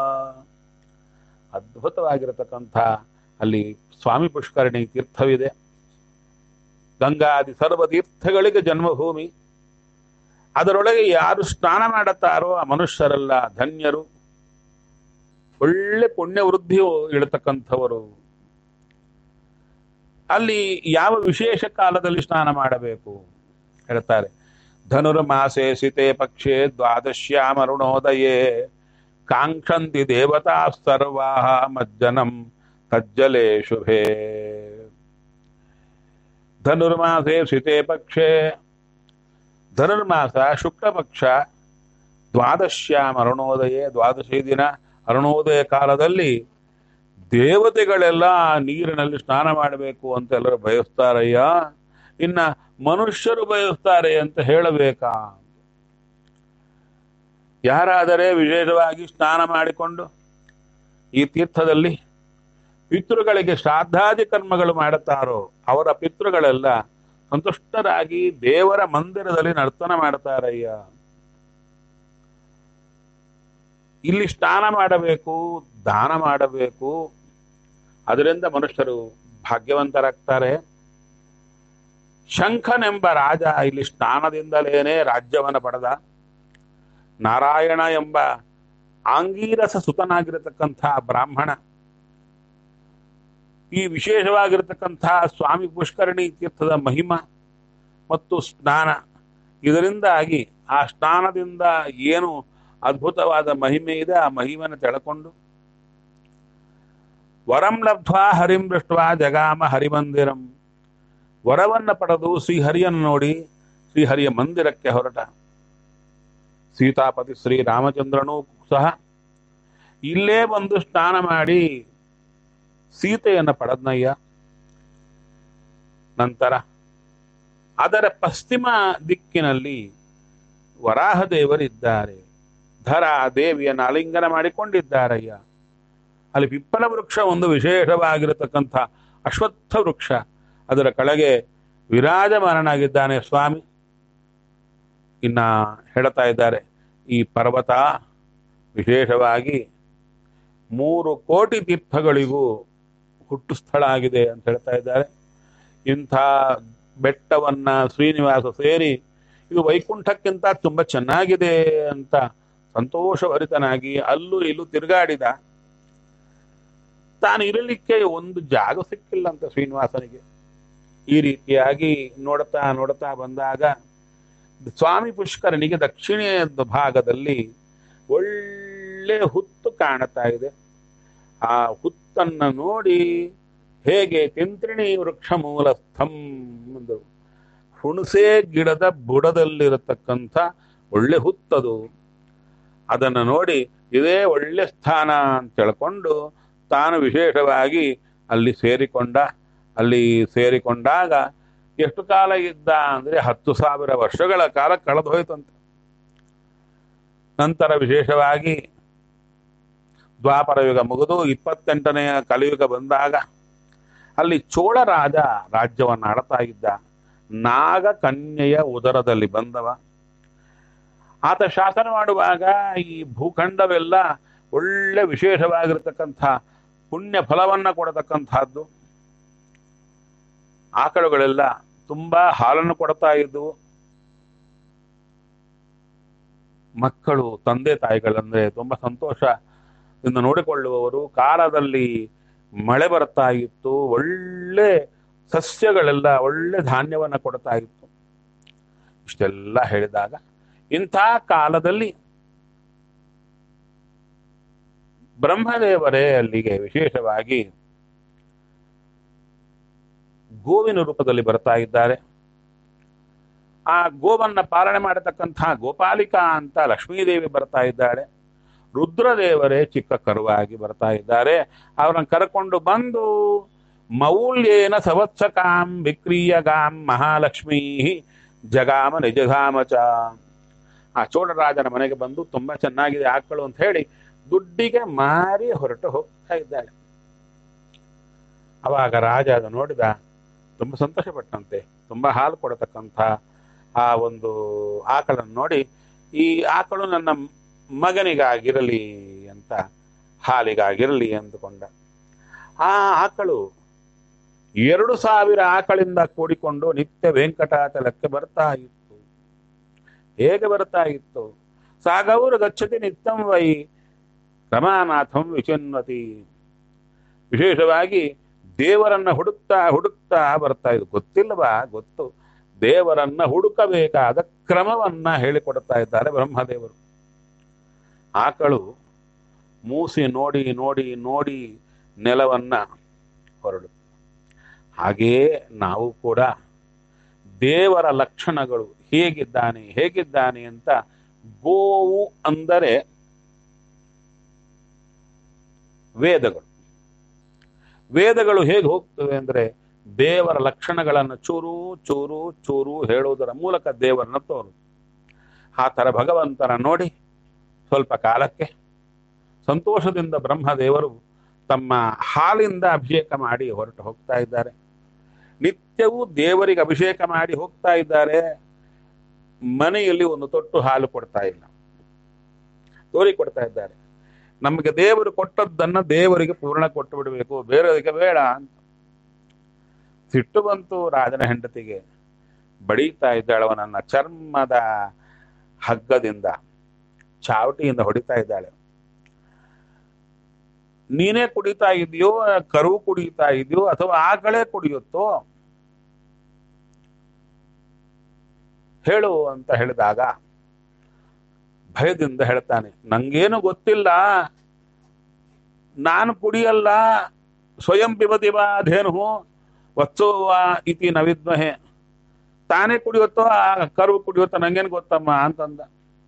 ಅದ್ಭುತವಾಗಿರತಕ್ಕಂಥ ಅಲ್ಲಿ ಸ್ವಾಮಿ ಪುಷ್ಕರಣಿ ತೀರ್ಥವಿದೆ ಗಂಗಾದಿ ಸರ್ವ ತೀರ್ಥಗಳಿಗೆ ಜನ್ಮಭೂಮಿ ಅದರೊಳಗೆ ಯಾರು ಸ್ನಾನ ಮಾಡುತ್ತಾರೋ ಆ ಮನುಷ್ಯರೆಲ್ಲ ಧನ್ಯರು ಒಳ್ಳೆ ಪುಣ್ಯ ವೃದ್ಧಿ ಇಳತಕ್ಕಂಥವರು ಅಲ್ಲಿ ಯಾವ ವಿಶೇಷ ಕಾಲದಲ್ಲಿ ಸ್ನಾನ ಮಾಡಬೇಕು ಹೇಳ್ತಾರೆ ಧನುರ್ಮಾಸೆ ಸಿತೆ ಪಕ್ಷೆ ದ್ವಾದಶ್ಯಾಮರುಣೋದಯೇ ಕಾಂಕ್ಷಂತಿ ದೇವತಾ ಸರ್ವಾ ಮಜ್ಜನಂ ತಜ್ಜಲೆ ಶುಭೆ ಧನುರ್ಮಾಸೆ ಸಿತೆ ಪಕ್ಷೆ ಧನುರ್ಮಾಸ ಶುಕ್ಲ ಪಕ್ಷ ದ್ವಾದಶ್ಯಾಮ ಅರುಣೋದಯ ದ್ವಾದಶಿ ದಿನ ಅರುಣೋದಯ ಕಾಲದಲ್ಲಿ ದೇವತೆಗಳೆಲ್ಲ ಆ ನೀರಿನಲ್ಲಿ ಸ್ನಾನ ಮಾಡಬೇಕು ಅಂತ ಎಲ್ಲರೂ ಬಯಸ್ತಾರಯ್ಯ ಇನ್ನ ಮನುಷ್ಯರು ಬಯಸ್ತಾರೆ ಅಂತ ಹೇಳಬೇಕಾ ಯಾರಾದರೆ ವಿಶೇಷವಾಗಿ ಸ್ನಾನ ಮಾಡಿಕೊಂಡು ಈ ತೀರ್ಥದಲ್ಲಿ ಪಿತೃಗಳಿಗೆ ಶ್ರಾದ್ದಾದಿ ಕರ್ಮಗಳು ಮಾಡುತ್ತಾರೋ ಅವರ ಪಿತೃಗಳೆಲ್ಲ ಸಂತುಷ್ಟರಾಗಿ ದೇವರ ಮಂದಿರದಲ್ಲಿ ನರ್ತನ ಮಾಡ್ತಾರಯ್ಯ ಇಲ್ಲಿ ಸ್ನಾನ ಮಾಡಬೇಕು ದಾನ ಮಾಡಬೇಕು ಅದರಿಂದ ಮನುಷ್ಯರು ಭಾಗ್ಯವಂತರಾಗ್ತಾರೆ ಶಂಖನೆಂಬ ರಾಜ ಇಲ್ಲಿ ಸ್ನಾನದಿಂದಲೇನೆ ರಾಜ್ಯವನ್ನು ಪಡೆದ ನಾರಾಯಣ ಎಂಬ ಆಂಗೀರಸ ಸುತನಾಗಿರತಕ್ಕಂಥ ಬ್ರಾಹ್ಮಣ ಈ ವಿಶೇಷವಾಗಿರತಕ್ಕಂಥ ಸ್ವಾಮಿ ಪುಷ್ಕರಣಿ ತೀರ್ಥದ ಮಹಿಮ ಮತ್ತು ಸ್ನಾನ ಇದರಿಂದಾಗಿ ಆ ಸ್ನಾನದಿಂದ ಏನು ಅದ್ಭುತವಾದ ಮಹಿಮೆ ಇದೆ ಆ ಮಹಿಮೆಯನ್ನು ತೆಳಕೊಂಡು ವರಂ ಲಬ್ಧ್ವಾ ಹರಿಂ ದೃಷ್ಟ್ವಾ ಜಗಾಮ ಹರಿಮಂದಿರಂ ವರವನ್ನ ಪಡೆದು ಶ್ರೀಹರಿಯನ್ನು ನೋಡಿ ಶ್ರೀಹರಿಯ ಮಂದಿರಕ್ಕೆ ಹೊರಟ ಸೀತಾಪತಿ ಶ್ರೀರಾಮಚಂದ್ರನೂ ಸಹ ಇಲ್ಲೇ ಬಂದು ಸ್ನಾನ ಮಾಡಿ ಸೀತೆಯನ್ನು ಪಡೆದ್ನಯ್ಯ ನಂತರ ಅದರ ಪಶ್ಚಿಮ ದಿಕ್ಕಿನಲ್ಲಿ ವರಾಹದೇವರಿದ್ದಾರೆ ಧರ ದೇವಿಯನ್ನು ಆಲಿಂಗನ ಮಾಡಿಕೊಂಡಿದ್ದಾರಯ್ಯ ಅಲ್ಲಿ ಪಿಪ್ಪಲ ವೃಕ್ಷ ಒಂದು ವಿಶೇಷವಾಗಿರತಕ್ಕಂಥ ಅಶ್ವತ್ಥ ವೃಕ್ಷ ಅದರ ಕೆಳಗೆ ವಿರಾಜಮಾನನಾಗಿದ್ದಾನೆ ಸ್ವಾಮಿ ಇನ್ನ ಹೇಳ್ತಾ ಇದ್ದಾರೆ ಈ ಪರ್ವತ ವಿಶೇಷವಾಗಿ ಮೂರು ಕೋಟಿ ತೀರ್ಥಗಳಿಗೂ ಹುಟ್ಟು ಸ್ಥಳ ಆಗಿದೆ ಅಂತ ಹೇಳ್ತಾ ಇದ್ದಾರೆ ಇಂಥ ಬೆಟ್ಟವನ್ನ ಶ್ರೀನಿವಾಸ ಸೇರಿ ಇದು ವೈಕುಂಠಕ್ಕಿಂತ ತುಂಬಾ ಚೆನ್ನಾಗಿದೆ ಅಂತ ಸಂತೋಷಭರಿತನಾಗಿ ಅಲ್ಲೂ ಇಲ್ಲೂ ತಿರುಗಾಡಿದ ತಾನು ಇರಲಿಕ್ಕೆ ಒಂದು ಜಾಗ ಸಿಕ್ಕಿಲ್ಲ ಅಂತ ಶ್ರೀನಿವಾಸನಿಗೆ ಈ ರೀತಿಯಾಗಿ ನೋಡ್ತಾ ನೋಡ್ತಾ ಬಂದಾಗ ಸ್ವಾಮಿ ಪುಷ್ಕರನಿಗೆ ದಕ್ಷಿಣ ಭಾಗದಲ್ಲಿ ಒಳ್ಳೆ ಹುತ್ತು ಕಾಣುತ್ತಾ ಇದೆ ಆ ಹುತ್ತನ್ನ ನೋಡಿ ಹೇಗೆ ತಿಂತ್ರಿಣಿ ವೃಕ್ಷ ಮೂಲಸ್ಥಂ ಎಂದು ಹುಣಸೆ ಗಿಡದ ಬುಡದಲ್ಲಿರತಕ್ಕಂಥ ಒಳ್ಳೆ ಹುತ್ತದು ಅದನ್ನು ನೋಡಿ ಇದೇ ಒಳ್ಳೆ ಸ್ಥಾನ ಅಂತ ತಿಳ್ಕೊಂಡು ತಾನು ವಿಶೇಷವಾಗಿ ಅಲ್ಲಿ ಸೇರಿಕೊಂಡ ಅಲ್ಲಿ ಸೇರಿಕೊಂಡಾಗ ಎಷ್ಟು ಕಾಲ ಇದ್ದ ಅಂದ್ರೆ ಹತ್ತು ಸಾವಿರ ವರ್ಷಗಳ ಕಾಲ ಕಳೆದು ಹೋಯ್ತಂತೆ ನಂತರ ವಿಶೇಷವಾಗಿ ದ್ವಾಪರ ಯುಗ ಮುಗಿದು ಇಪ್ಪತ್ತೆಂಟನೆಯ ಕಲಿಯುಗ ಬಂದಾಗ ಅಲ್ಲಿ ಚೋಳ ರಾಜ ರಾಜ್ಯವನ್ನು ಆಳ್ತಾ ಇದ್ದ ನಾಗ ಕನ್ಯೆಯ ಉದರದಲ್ಲಿ ಬಂದವ ಆತ ಶಾಸನ ಮಾಡುವಾಗ ಈ ಭೂಖಂಡವೆಲ್ಲ ಒಳ್ಳೆ ವಿಶೇಷವಾಗಿರ್ತಕ್ಕಂಥ ಪುಣ್ಯ ಫಲವನ್ನ ಕೊಡತಕ್ಕಂಥದ್ದು ಆಕಳುಗಳೆಲ್ಲ ತುಂಬಾ ಹಾಲನ್ನು ಕೊಡ್ತಾ ಇದ್ವು ಮಕ್ಕಳು ತಂದೆ ತಾಯಿಗಳಂದ್ರೆ ತುಂಬಾ ಸಂತೋಷ ಇಂದ ನೋಡಿಕೊಳ್ಳುವವರು ಕಾಲದಲ್ಲಿ ಮಳೆ ಬರ್ತಾ ಇತ್ತು ಒಳ್ಳೆ ಸಸ್ಯಗಳೆಲ್ಲ ಒಳ್ಳೆ ಧಾನ್ಯವನ್ನ ಕೊಡ್ತಾ ಇತ್ತು ಇಷ್ಟೆಲ್ಲ ಹೇಳಿದಾಗ ಇಂಥ ಕಾಲದಲ್ಲಿ ಬ್ರಹ್ಮದೇವರೇ ಅಲ್ಲಿಗೆ ವಿಶೇಷವಾಗಿ ಗೋವಿನ ರೂಪದಲ್ಲಿ ಬರ್ತಾ ಇದ್ದಾರೆ ಆ ಗೋವನ್ನ ಪಾಲನೆ ಮಾಡತಕ್ಕಂಥ ಗೋಪಾಲಿಕಾ ಅಂತ ಲಕ್ಷ್ಮೀದೇವಿ ಬರ್ತಾ ಇದ್ದಾಳೆ ರುದ್ರದೇವರೇ ಚಿಕ್ಕ ಕರುವಾಗಿ ಬರ್ತಾ ಇದ್ದಾರೆ ಅವ್ರನ್ನ ಕರ್ಕೊಂಡು ಬಂದು ಮೌಲ್ಯೇನ ಸವತ್ಸಕಾಂ ವಿಕ್ರೀಯಗಾಂ ಮಹಾಲಕ್ಷ್ಮೀ ಜಗಾಮ ನಿಜಧಾಮ ಚ ಆ ಚೋಳರಾಜನ ಮನೆಗೆ ಬಂದು ತುಂಬಾ ಚೆನ್ನಾಗಿದೆ ಆಕಳು ಅಂತ ಹೇಳಿ ದುಡ್ಡಿಗೆ ಮಾರಿ ಹೊರಟು ಹೋಗ್ತಾ ಇದ್ದಾಳೆ ಅವಾಗ ರಾಜ ಅದು ನೋಡಿದ ತುಂಬಾ ಸಂತೋಷಪಟ್ಟಂತೆ ತುಂಬಾ ಹಾಲು ಕೊಡತಕ್ಕಂಥ ಆ ಒಂದು ಆಕಳನ್ನು ನೋಡಿ ಈ ಆಕಳು ನನ್ನ ಮಗನಿಗಾಗಿರಲಿ ಅಂತ ಹಾಲಿಗಾಗಿರಲಿ ಅಂದುಕೊಂಡ ಆ ಆಕಳು ಎರಡು ಸಾವಿರ ಆಕಳಿಂದ ಕೂಡಿಕೊಂಡು ನಿತ್ಯ ವೆಂಕಟಾಚಲಕ್ಕೆ ಬರ್ತಾ ಇತ್ತು ಹೇಗೆ ಬರ್ತಾ ಇತ್ತು ಸಾಗವರು ಗಚ್ಚತಿ ನಿತ್ಯಂ ವೈ ರಮಾನಾಥಂ ವಿಚಿನ್ವತಿ ವಿಶೇಷವಾಗಿ ದೇವರನ್ನ ಹುಡುಕ್ತಾ ಹುಡುಕ್ತಾ ಬರ್ತಾ ಇದ್ದು ಗೊತ್ತಿಲ್ಲವಾ ಗೊತ್ತು ದೇವರನ್ನ ಹುಡುಕಬೇಕಾದ ಕ್ರಮವನ್ನ ಹೇಳಿಕೊಡ್ತಾ ಇದ್ದಾರೆ ಬ್ರಹ್ಮದೇವರು ಆಕಳು ಮೂಸಿ ನೋಡಿ ನೋಡಿ ನೋಡಿ ನೆಲವನ್ನ ಹೊರಡು ಹಾಗೆಯೇ ನಾವು ಕೂಡ ದೇವರ ಲಕ್ಷಣಗಳು ಹೇಗಿದ್ದಾನೆ ಹೇಗಿದ್ದಾನೆ ಅಂತ ಗೋವು ಅಂದರೆ ವೇದಗಳು ವೇದಗಳು ಹೇಗೆ ಹೋಗ್ತವೆ ಅಂದ್ರೆ ದೇವರ ಲಕ್ಷಣಗಳನ್ನು ಚೂರು ಚೂರು ಚೂರು ಹೇಳುವುದರ ಮೂಲಕ ದೇವರನ್ನ ತೋರು ಆ ಥರ ಭಗವಂತನ ನೋಡಿ ಸ್ವಲ್ಪ ಕಾಲಕ್ಕೆ ಸಂತೋಷದಿಂದ ಬ್ರಹ್ಮದೇವರು ತಮ್ಮ ಹಾಲಿಂದ ಅಭಿಷೇಕ ಮಾಡಿ ಹೊರಟು ಹೋಗ್ತಾ ಇದ್ದಾರೆ ನಿತ್ಯವೂ ದೇವರಿಗೆ ಅಭಿಷೇಕ ಮಾಡಿ ಹೋಗ್ತಾ ಇದ್ದಾರೆ ಮನೆಯಲ್ಲಿ ಒಂದು ತೊಟ್ಟು ಹಾಲು ಕೊಡ್ತಾ ಇಲ್ಲ ತೋರಿ ಕೊಡ್ತಾ ಇದ್ದಾರೆ ನಮಗೆ ದೇವರು ಕೊಟ್ಟದ್ದನ್ನ ದೇವರಿಗೆ ಪೂರ್ಣ ಕೊಟ್ಟು ಬಿಡಬೇಕು ಬೇರೆಯವರಿಗೆ ಬೇಡ ಅಂತ ಸಿಟ್ಟು ಬಂತು ರಾಜನ ಹೆಂಡತಿಗೆ ಬಡೀತಾ ಇದ್ದಾಳೆ ಅವನನ್ನ ಚರ್ಮದ ಹಗ್ಗದಿಂದ ಚಾವಟಿಯಿಂದ ಹೊಡಿತಾ ಇದ್ದಾಳೆ ನೀನೇ ಕುಡಿತಾ ಇದೆಯೋ ಕರು ಕುಡಿತಾ ಇದೆಯೋ ಅಥವಾ ಆಕಳೇ ಕುಡಿಯುತ್ತೋ ಹೇಳು ಅಂತ ಹೇಳಿದಾಗ ಭಯದಿಂದ ಹೇಳ್ತಾನೆ ನಂಗೇನು ಗೊತ್ತಿಲ್ಲ ನಾನು ಕುಡಿಯಲ್ಲ ಸ್ವಯಂ ಪಿಬತಿ ವಾ ಧೇನು ವತ್ಸೋ ವಾ ಇತಿ ನ ವಿದ್ಮಹೆ ತಾನೇ ಕುಡಿಯುತ್ತೋ ಆ ಕರು ಕುಡಿಯುತ್ತೋ ನಂಗೇನು ಗೊತ್ತಮ್ಮ ಅಂತಂದ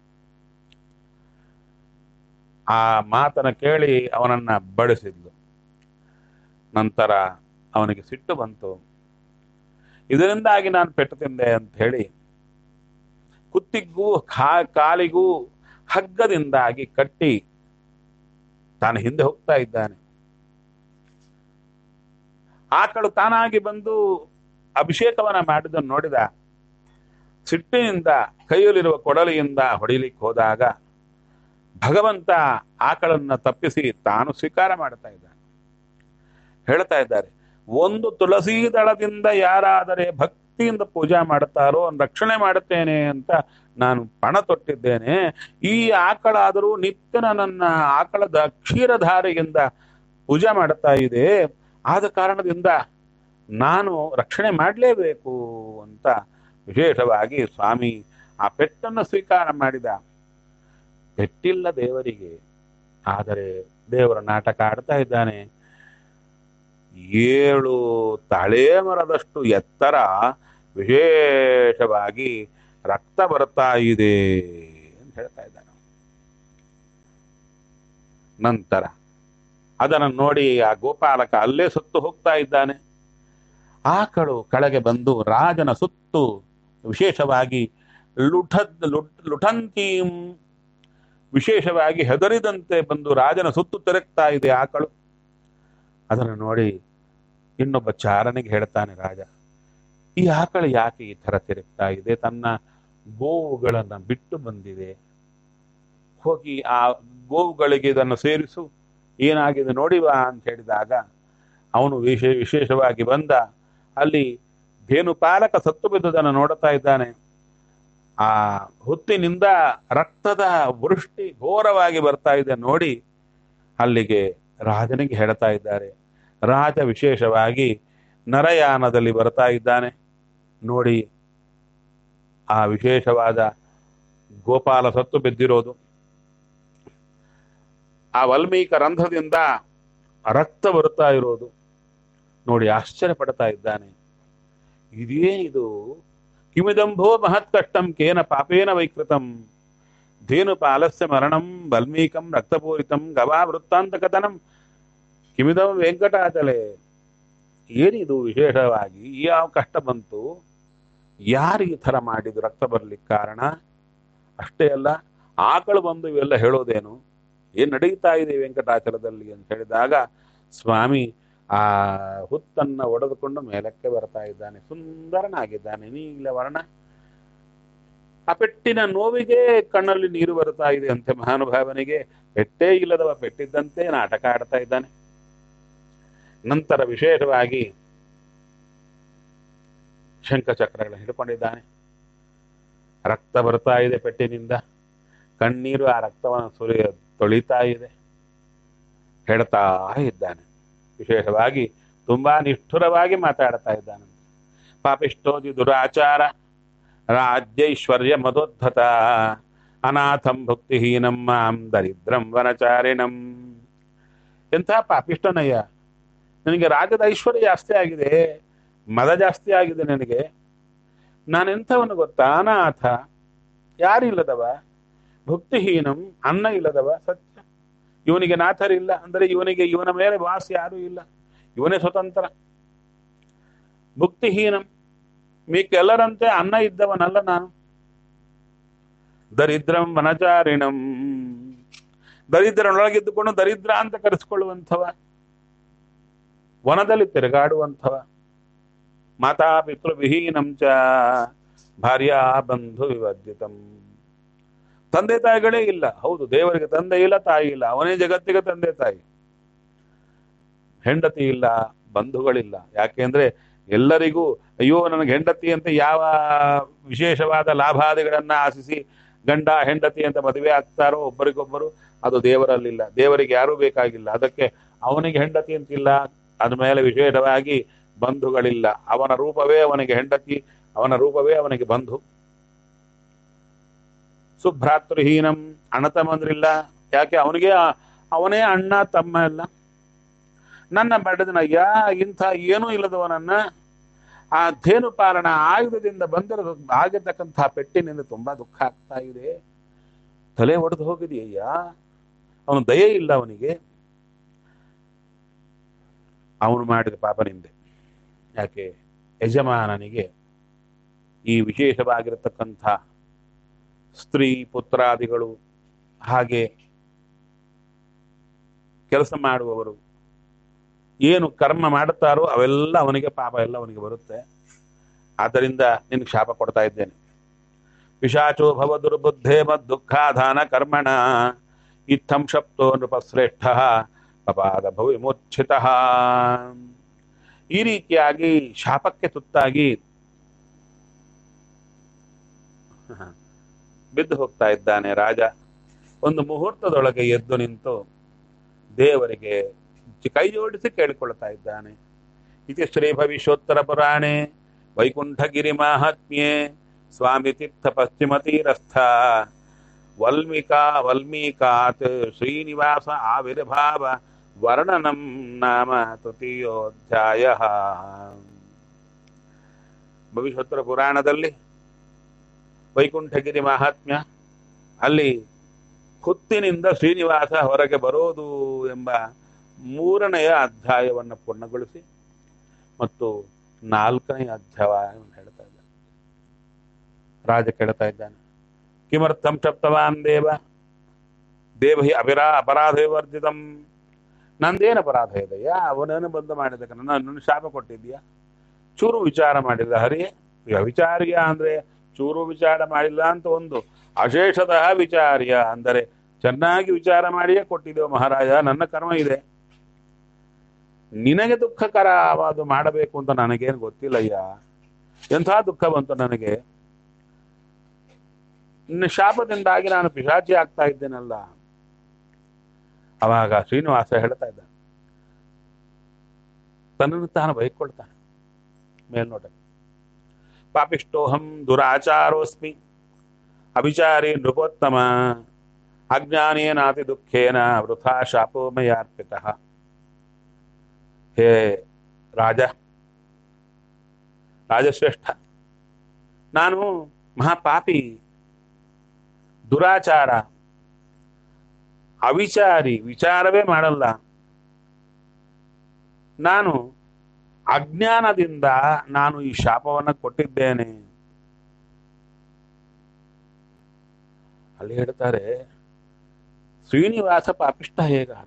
ಆ ಮಾತನ್ನ ಕೇಳಿ ಅವನನ್ನ ಬಡಿಸಿದ್ಲು ನಂತರ ಅವನಿಗೆ ಸಿಟ್ಟು ಬಂತು ಇದರಿಂದಾಗಿ ನಾನು ಪೆಟ್ಟು ತಿಂದೆ ಅಂತ ಹೇಳಿ ಕುತ್ತಿಗೂ ಖಾ ಕಾಲಿಗೂ ಹಗ್ಗದಿಂದಾಗಿ ಕಟ್ಟಿ ತಾನು ಹಿಂದೆ ಹೋಗ್ತಾ ಇದ್ದಾನೆ ಆಕಳು ತಾನಾಗಿ ಬಂದು ಅಭಿಷೇಕವನ್ನ ಮಾಡಿದನ್ನು ನೋಡಿದ ಸಿಟ್ಟಿನಿಂದ ಕೈಯಲ್ಲಿರುವ ಕೊಡಲಿಯಿಂದ ಹೊಡಿಲಿಕ್ಕೆ ಹೋದಾಗ ಭಗವಂತ ಆಕಳನ್ನ ತಪ್ಪಿಸಿ ತಾನು ಸ್ವೀಕಾರ ಮಾಡ್ತಾ ಇದ್ದಾನೆ ಹೇಳ್ತಾ ಇದ್ದಾರೆ ಒಂದು ತುಳಸಿ ದಳದಿಂದ ಯಾರಾದರೆ ಭಕ್ತಿಯಿಂದ ಪೂಜಾ ಮಾಡುತ್ತಾರೋ ರಕ್ಷಣೆ ಮಾಡುತ್ತೇನೆ ಅಂತ ನಾನು ಪಣ ತೊಟ್ಟಿದ್ದೇನೆ ಈ ಆಕಳಾದರೂ ನಿತ್ಯ ನನ್ನ ಆಕಳದ ಕ್ಷೀರಧಾರೆಯಿಂದ ಪೂಜೆ ಮಾಡುತ್ತಾ ಇದೆ ಆದ ಕಾರಣದಿಂದ ನಾನು ರಕ್ಷಣೆ ಮಾಡಲೇಬೇಕು ಅಂತ ವಿಶೇಷವಾಗಿ ಸ್ವಾಮಿ ಆ ಪೆಟ್ಟನ್ನು ಸ್ವೀಕಾರ ಮಾಡಿದ ಪೆಟ್ಟಿಲ್ಲ ದೇವರಿಗೆ ಆದರೆ ದೇವರ ನಾಟಕ ಆಡ್ತಾ ಇದ್ದಾನೆ ಏಳು ತಳೆ ಮರದಷ್ಟು ಎತ್ತರ ವಿಶೇಷವಾಗಿ ರಕ್ತ ಬರ್ತಾ ಇದೆ ಅಂತ ಹೇಳ್ತಾ ಇದ್ದಾನೆ ನಂತರ ಅದನ್ನು ನೋಡಿ ಆ ಗೋಪಾಲಕ ಅಲ್ಲೇ ಸುತ್ತು ಹೋಗ್ತಾ ಇದ್ದಾನೆ ಆಕಳು ಕೆಳಗೆ ಬಂದು ರಾಜನ ಸುತ್ತು ವಿಶೇಷವಾಗಿ ಲುಠದ್ ಲುಟ್ ಲುಠಂತೀಂ ವಿಶೇಷವಾಗಿ ಹೆದರಿದಂತೆ ಬಂದು ರಾಜನ ಸುತ್ತು ತಿರುಗ್ತಾ ಇದೆ ಆಕಳು ಅದನ್ನು ನೋಡಿ ಇನ್ನೊಬ್ಬ ಚಾರನಿಗೆ ಹೇಳ್ತಾನೆ ರಾಜ ಈ ಆಕಳು ಯಾಕೆ ಈ ತರ ತಿರುಗ್ತಾ ಇದೆ ತನ್ನ ಗೋವುಗಳನ್ನ ಬಿಟ್ಟು ಬಂದಿದೆ ಹೋಗಿ ಆ ಗೋವುಗಳಿಗೆ ಇದನ್ನು ಸೇರಿಸು ಏನಾಗಿದೆ ನೋಡಿವಾ ಅಂತ ಹೇಳಿದಾಗ ಅವನು ವಿಶೇ ವಿಶೇಷವಾಗಿ ಬಂದ ಅಲ್ಲಿ ಧೇನುಪಾಲಕ ಸತ್ತು ಬಿದ್ದುದನ್ನು ನೋಡುತ್ತಾ ಇದ್ದಾನೆ ಆ ಹುತ್ತಿನಿಂದ ರಕ್ತದ ವೃಷ್ಟಿ ಘೋರವಾಗಿ ಬರ್ತಾ ಇದೆ ನೋಡಿ ಅಲ್ಲಿಗೆ ರಾಜನಿಗೆ ಹೇಳ್ತಾ ಇದ್ದಾರೆ ರಾಜ ವಿಶೇಷವಾಗಿ ನರಯಾನದಲ್ಲಿ ಬರ್ತಾ ಇದ್ದಾನೆ ನೋಡಿ ಆ ವಿಶೇಷವಾದ ಗೋಪಾಲ ಸತ್ತು ಬಿದ್ದಿರೋದು ಆ ವಾಲ್ಮೀಕ ರಂಧ್ರದಿಂದ ರಕ್ತ ಬರ್ತಾ ಇರೋದು ನೋಡಿ ಆಶ್ಚರ್ಯ ಪಡ್ತಾ ಇದ್ದಾನೆ ಇದೇನಿದು ಕಿಮಿದಂಭೋ ಮಹತ್ ಕಷ್ಟಂ ಕೇನ ಪಾಪೇನ ವೈಕೃತಂ ಧೇನು ಪಾಲಸ್ಯ ಮರಣಂ ವಲ್ಮೀಕಂ ರಕ್ತಪೂರಿತಂ ಗವಾ ವೃತ್ತಾಂತ ಕಥನಂ ಕಿಮಿದಂ ವೆಂಕಟಾಚಲೆ ಏನಿದು ವಿಶೇಷವಾಗಿ ಯಾವ ಕಷ್ಟ ಬಂತು ಯಾರು ಈ ಥರ ಮಾಡಿದ್ದು ರಕ್ತ ಬರ್ಲಿಕ್ಕೆ ಕಾರಣ ಅಷ್ಟೇ ಅಲ್ಲ ಆಕಳು ಬಂದು ಇವೆಲ್ಲ ಹೇಳೋದೇನು ಏನ್ ನಡೀತಾ ಇದೆ ವೆಂಕಟಾಚಲದಲ್ಲಿ ಅಂತ ಹೇಳಿದಾಗ ಸ್ವಾಮಿ ಆ ಹುತ್ತನ್ನ ಒಡೆದುಕೊಂಡು ಮೇಲಕ್ಕೆ ಬರ್ತಾ ಇದ್ದಾನೆ ಸುಂದರನಾಗಿದ್ದಾನೆ ನೀಲ ವರ್ಣ ಆ ಪೆಟ್ಟಿನ ನೋವಿಗೆ ಕಣ್ಣಲ್ಲಿ ನೀರು ಬರ್ತಾ ಇದೆ ಅಂತೆ ಮಹಾನುಭಾವನಿಗೆ ಪೆಟ್ಟೇ ಇಲ್ಲದವ ಪೆಟ್ಟಿದ್ದಂತೆ ನಾಟಕ ಆಡ್ತಾ ಇದ್ದಾನೆ ನಂತರ ವಿಶೇಷವಾಗಿ ಶಂಖಚಕ್ರಗಳನ್ನು ಹಿಡ್ಕೊಂಡಿದ್ದಾನೆ ರಕ್ತ ಬರ್ತಾ ಇದೆ ಪೆಟ್ಟಿನಿಂದ ಕಣ್ಣೀರು ಆ ರಕ್ತವನ್ನು ಸುರಿಯ ತೊಳಿತಾ ಇದೆ ಹೇಳ್ತಾ ಇದ್ದಾನೆ ವಿಶೇಷವಾಗಿ ತುಂಬಾ ನಿಷ್ಠುರವಾಗಿ ಮಾತಾಡ್ತಾ ಇದ್ದಾನೆ ಪಾಪಿಷ್ಟೋದಿ ದುರಾಚಾರ ರಾಜ್ಯೈಶ್ವರ್ಯ ಮದೋದ್ಧತ ಅನಾಥಂ ಭಕ್ತಿಹೀನಂ ಮಾಂ ದರಿದ್ರಂ ವನಚಾರಿಣಂ ಎಂಥ ಪಾಪಿಷ್ಟನಯ್ಯ ನಿನಗೆ ರಾಜ್ಯದ ಐಶ್ವರ್ಯ ಜಾಸ್ತಿ ಆಗಿದೆ ಮದ ಜಾಸ್ತಿ ಆಗಿದೆ ನಿನಗೆ ನಾನೆಂಥವನು ಗೊತ್ತಾ ಅನಾಥ ಯಾರಿಲ್ಲದವ ಭಕ್ತಿಹೀನಂ ಅನ್ನ ಇಲ್ಲದವ ಸತ್ಯ ಇವನಿಗೆ ನಾಥರಿಲ್ಲ ಅಂದರೆ ಇವನಿಗೆ ಇವನ ಮೇಲೆ ವಾಸ ಯಾರೂ ಇಲ್ಲ ಇವನೇ ಸ್ವತಂತ್ರ ಭಕ್ತಿಹೀನಂ ಮಿಕ್ಕೆಲ್ಲರಂತೆ ಅನ್ನ ಇದ್ದವನಲ್ಲ ನಾನು ದರಿದ್ರಂ ವನಚಾರಿಣಂ ದರಿದ್ರನೊಳಗಿದ್ದುಕೊಂಡು ದರಿದ್ರ ಅಂತ ಕರೆಸಿಕೊಳ್ಳುವಂಥವ ವನದಲ್ಲಿ ತಿರುಗಾಡುವಂಥವ ಮಾತಾ ಪಿತೃ ವಿಹೀನಂ ಚ ಭಾರ್ಯಾ ಬಂಧು ವಿವರ್ಜಿತಂ ತಂದೆ ತಾಯಿಗಳೇ ಇಲ್ಲ ಹೌದು ದೇವರಿಗೆ ತಂದೆ ಇಲ್ಲ ತಾಯಿ ಇಲ್ಲ ಅವನೇ ಜಗತ್ತಿಗೆ ತಂದೆ ತಾಯಿ ಹೆಂಡತಿ ಇಲ್ಲ ಬಂಧುಗಳಿಲ್ಲ ಯಾಕೆಂದ್ರೆ ಎಲ್ಲರಿಗೂ ಅಯ್ಯೋ ನನಗೆ ಹೆಂಡತಿ ಅಂತ ಯಾವ ವಿಶೇಷವಾದ ಲಾಭಾದಿಗಳನ್ನ ಆಶಿಸಿ ಗಂಡ ಹೆಂಡತಿ ಅಂತ ಮದುವೆ ಆಗ್ತಾರೋ ಒಬ್ಬರಿಗೊಬ್ಬರು ಅದು ದೇವರಲ್ಲಿಲ್ಲ ದೇವರಿಗೆ ಯಾರೂ ಬೇಕಾಗಿಲ್ಲ ಅದಕ್ಕೆ ಅವನಿಗೆ ಹೆಂಡತಿ ಅಂತಿಲ್ಲ ಅದ ಮೇಲೆ ವಿಶೇಷವಾಗಿ ಬಂಧುಗಳಿಲ್ಲ ಅವನ ರೂಪವೇ ಅವನಿಗೆ ಹೆಂಡತಿ ಅವನ ರೂಪವೇ ಅವನಿಗೆ ಬಂಧು ಸುಭ್ರಾತೃಹೀನಂ ಅಣ್ಣ ತಮ್ಮಂದ್ರಿಲ್ಲ ಯಾಕೆ ಅವನಿಗೆ ಆ- ಅವನೇ ಅಣ್ಣ ತಮ್ಮ ಎಲ್ಲ ನನ್ನ ಬಡದನಯ್ಯ ಇಂಥ ಏನೂ ಇಲ್ಲದವನನ್ನ ಆ ಧೇನುಪಾಲನ ಆಯುಧದಿಂದ ಬಂದಿರೋ ಆಗಿರ್ತಕ್ಕಂಥ ಪೆಟ್ಟಿನಿಂದ ತುಂಬಾ ದುಃಖ ಆಗ್ತಾ ಇದೆ ತಲೆ ಒಡೆದು ಹೋಗಿದೆಯಯ್ಯ ಅವನು ದಯೆ ಇಲ್ಲ ಅವನಿಗೆ ಅವನು ಮಾಡಿದ ಪಾಪನಿಂದೆ ಯಾಕೆ ಯಜಮಾನನಿಗೆ ಈ ವಿಶೇಷವಾಗಿರತಕ್ಕಂಥ ಸ್ತ್ರೀ ಪುತ್ರಾದಿಗಳು ಹಾಗೆ ಕೆಲಸ ಮಾಡುವವರು ಏನು ಕರ್ಮ ಮಾಡುತ್ತಾರೋ ಅವೆಲ್ಲ ಅವನಿಗೆ ಪಾಪ ಎಲ್ಲ ಅವನಿಗೆ ಬರುತ್ತೆ ಆದ್ದರಿಂದ ನಿನಗೆ ಶಾಪ ಕೊಡ್ತಾ ಇದ್ದೇನೆ ಪಿಶಾಚೋ ಭವ ದುರ್ಬುದ್ಧೇ ಮದ್ ದುಃಖಾಧಾನ ಕರ್ಮಣ ಇತ್ತಂ ಶಪ್ತೋ ನೃಪಶ್ರೇಷ್ಠ ಪಪಾದ ಭವ ವಿಮೋಚಿತ ಈ ರೀತಿಯಾಗಿ ಶಾಪಕ್ಕೆ ತುತ್ತಾಗಿ ಬಿದ್ದು ಹೋಗ್ತಾ ಇದ್ದಾನೆ ರಾಜ ಒಂದು ಮುಹೂರ್ತದೊಳಗೆ ಎದ್ದು ನಿಂತು ದೇವರಿಗೆ ಕೈ ಜೋಡಿಸಿ ಕೇಳಿಕೊಳ್ತಾ ಇದ್ದಾನೆ ಇತಿ ಶ್ರೀ ಭವಿಷ್ಯೋತ್ತರ ಪುರಾಣೆ ವೈಕುಂಠಗಿರಿ ಮಾಹಾತ್ಮ್ಯೆ ಸ್ವಾಮಿ ತೀರ್ಥ ಪಶ್ಚಿಮ ತೀರಸ್ಥ ವಲ್ಮಿಕಾ ವಲ್ಮೀಕಾತ್ ಶ್ರೀನಿವಾಸ ಆವಿರ್ಭಾವ ವರ್ಣನಂ ನಾಮ ತೃತೀಯೋಧ್ಯಾಯ ಭವಿಷ್ಯೋತ್ತರ ಪುರಾಣದಲ್ಲಿ ವೈಕುಂಠಗಿರಿ ಮಹಾತ್ಮ್ಯ ಅಲ್ಲಿ ಹುತ್ತಿನಿಂದ ಶ್ರೀನಿವಾಸ ಹೊರಗೆ ಬರೋದು ಎಂಬ ಮೂರನೆಯ ಅಧ್ಯಾಯವನ್ನು ಪೂರ್ಣಗೊಳಿಸಿ ಮತ್ತು ನಾಲ್ಕನೆಯ ಅಧ್ಯಾಯವನ್ನು ಹೇಳ್ತಾ ಇದ್ದಾನೆ ರಾಜ ಕೇಳ್ತಾ ಇದ್ದಾನೆ ಕಿಮರ್ಥಂ ಸಪ್ತವಾನ್ ದೇವ ದೇವ ಹಿ ಅಪಿರಾ ಅಪರಾಧ ವಿವರ್ಜಿತಂ ನಂದೇನು ಅಪರಾಧ ಇದೆಯಾ ಅವನೇನು ಬಂದು ಮಾಡಿದಕ್ಕೆ ನನ್ನ ನನ್ನ ಶಾಪ ಕೊಟ್ಟಿದ್ಯಾ ಚೂರು ವಿಚಾರ ಮಾಡಿಲ್ಲ ಹರಿ ವಿಚಾರ್ಯ ಅಂದ್ರೆ ಚೂರು ವಿಚಾರ ಮಾಡಿಲ್ಲ ಅಂತ ಒಂದು ಅಶೇಷತಃ ವಿಚಾರ್ಯ ಅಂದರೆ ಚೆನ್ನಾಗಿ ವಿಚಾರ ಮಾಡಿಯೇ ಕೊಟ್ಟಿದ್ದೇವೆ ಮಹಾರಾಜ ನನ್ನ ಕರ್ಮ ಇದೆ ನಿನಗೆ ದುಃಖಕರವಾದ ಮಾಡಬೇಕು ಅಂತ ನನಗೇನು ಗೊತ್ತಿಲ್ಲಯ್ಯ ಎಂಥ ದುಃಖ ಬಂತು ನನಗೆ ನಿನ್ನ ಶಾಪದಿಂದಾಗಿ ನಾನು ಪಿಶಾಚಿ ಆಗ್ತಾ ಇದ್ದೇನಲ್ಲ ಅವಾಗ ಶ್ರೀನಿವಾಸ ಹೇಳ್ತಾ ಇದ್ದ ತನ್ನನ್ನು ತಾನು ಬೈಕೊಳ್ತಾನೆ ಮೇಲ್ನೋಟ ಪಾಪಿಷ್ಟೋಹಂ ದುರಾಚಾರೋಸ್ಮಿ ಅಭಿಚಾರಿ ನೃಪೋತ್ತಮ ಅಜ್ಞಾನೇನಾತಿ ದುಃಖೇನ ವೃಥಾ ಶಾಪೋ ಮಯಾರ್ಪಿತ ಹೇ ರಾಜ ರಾಜಶ್ರೇಷ್ಠ ನಾನು ಮಹಾಪಾಪಿ ದುರಾಚಾರ ಅವಿಚಾರಿ ವಿಚಾರವೇ ಮಾಡಲ್ಲ ನಾನು ಅಜ್ಞಾನದಿಂದ ನಾನು ಈ ಶಾಪವನ್ನು ಕೊಟ್ಟಿದ್ದೇನೆ ಅಲ್ಲಿ ಹೇಳ್ತಾರೆ ಶ್ರೀನಿವಾಸ ಪಾಪಿಷ್ಟ ಹೇಗಾದ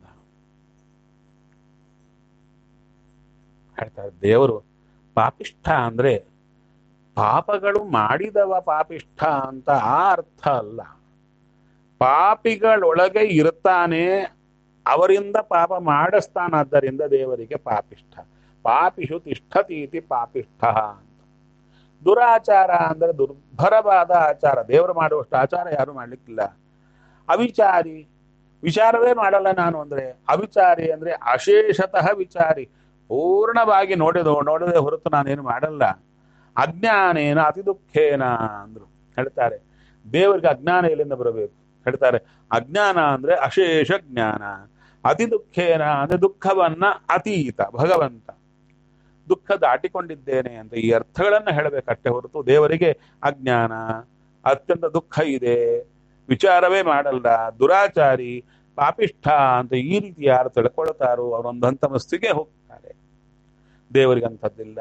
ಹೇಳ್ತಾರೆ ದೇವರು ಪಾಪಿಷ್ಠ ಅಂದ್ರೆ ಪಾಪಗಳು ಮಾಡಿದವ ಪಾಪಿಷ್ಠ ಅಂತ ಆ ಅರ್ಥ ಅಲ್ಲ ಪಾಪಿಗಳೊಳಗೆ ಇರ್ತಾನೆ ಅವರಿಂದ ಪಾಪ ಮಾಡಿಸ್ತಾನಾದ್ದರಿಂದ ದೇವರಿಗೆ ಪಾಪಿಷ್ಠ ಪಾಪಿಷು ತಿಷ್ಠತೀತಿ ಪಾಪಿಷ್ಠ ಅಂತ ದುರಾಚಾರ ಅಂದ್ರೆ ದುರ್ಭರವಾದ ಆಚಾರ ದೇವರು ಮಾಡುವಷ್ಟು ಆಚಾರ ಯಾರು ಮಾಡ್ಲಿಕ್ಕಿಲ್ಲ ಅವಿಚಾರಿ ವಿಚಾರವೇ ಮಾಡಲ್ಲ ನಾನು ಅಂದ್ರೆ ಅವಿಚಾರಿ ಅಂದ್ರೆ ಅಶೇಷತಃ ವಿಚಾರಿ ಪೂರ್ಣವಾಗಿ ನೋಡಿದ ನೋಡದೆ ಹೊರತು ನಾನೇನು ಮಾಡಲ್ಲ ಅಜ್ಞಾನೇನ ಅತಿ ದುಃಖೇನ ಅಂದ್ರು ಹೇಳ್ತಾರೆ ದೇವರಿಗೆ ಅಜ್ಞಾನ ಎಲ್ಲಿಂದ ಬರಬೇಕು ಹೇಳ್ತಾರೆ ಅಜ್ಞಾನ ಅಂದ್ರೆ ಅಶೇಷ ಜ್ಞಾನ ಅತಿ ದುಃಖೇನ ಅಂದ್ರೆ ದುಃಖವನ್ನ ಅತೀತ ಭಗವಂತ ದುಃಖ ದಾಟಿಕೊಂಡಿದ್ದೇನೆ ಅಂತ ಈ ಅರ್ಥಗಳನ್ನ ಹೇಳಬೇಕಷ್ಟೇ ಹೊರತು ದೇವರಿಗೆ ಅಜ್ಞಾನ ಅತ್ಯಂತ ದುಃಖ ಇದೆ ವಿಚಾರವೇ ಮಾಡಲ್ಲ ದುರಾಚಾರಿ ಪಾಪಿಷ್ಠ ಅಂತ ಈ ರೀತಿ ಯಾರು ತಿಳ್ಕೊಳ್ತಾರೋ ಅವರೊಂದು ಹಂತ ಮಸ್ತಿಗೆ ಹೋಗ್ತಾರೆ ದೇವರಿಗೆ ಅಂಥದ್ದಿಲ್ಲ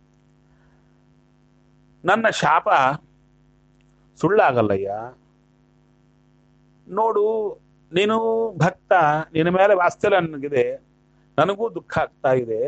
ನನ್ನ ಶಾಪ ಸುಳ್ಳಾಗಲ್ಲಯ್ಯ ನೋಡು ನೀನು ಭಕ್ತ ನಿನ್ನ ಮೇಲೆ ವಾತ್ಸಲ್ಯ ನನಗಿದೆ ನನಗೂ ದುಃಖ ಆಗ್ತಾ ಇದೆ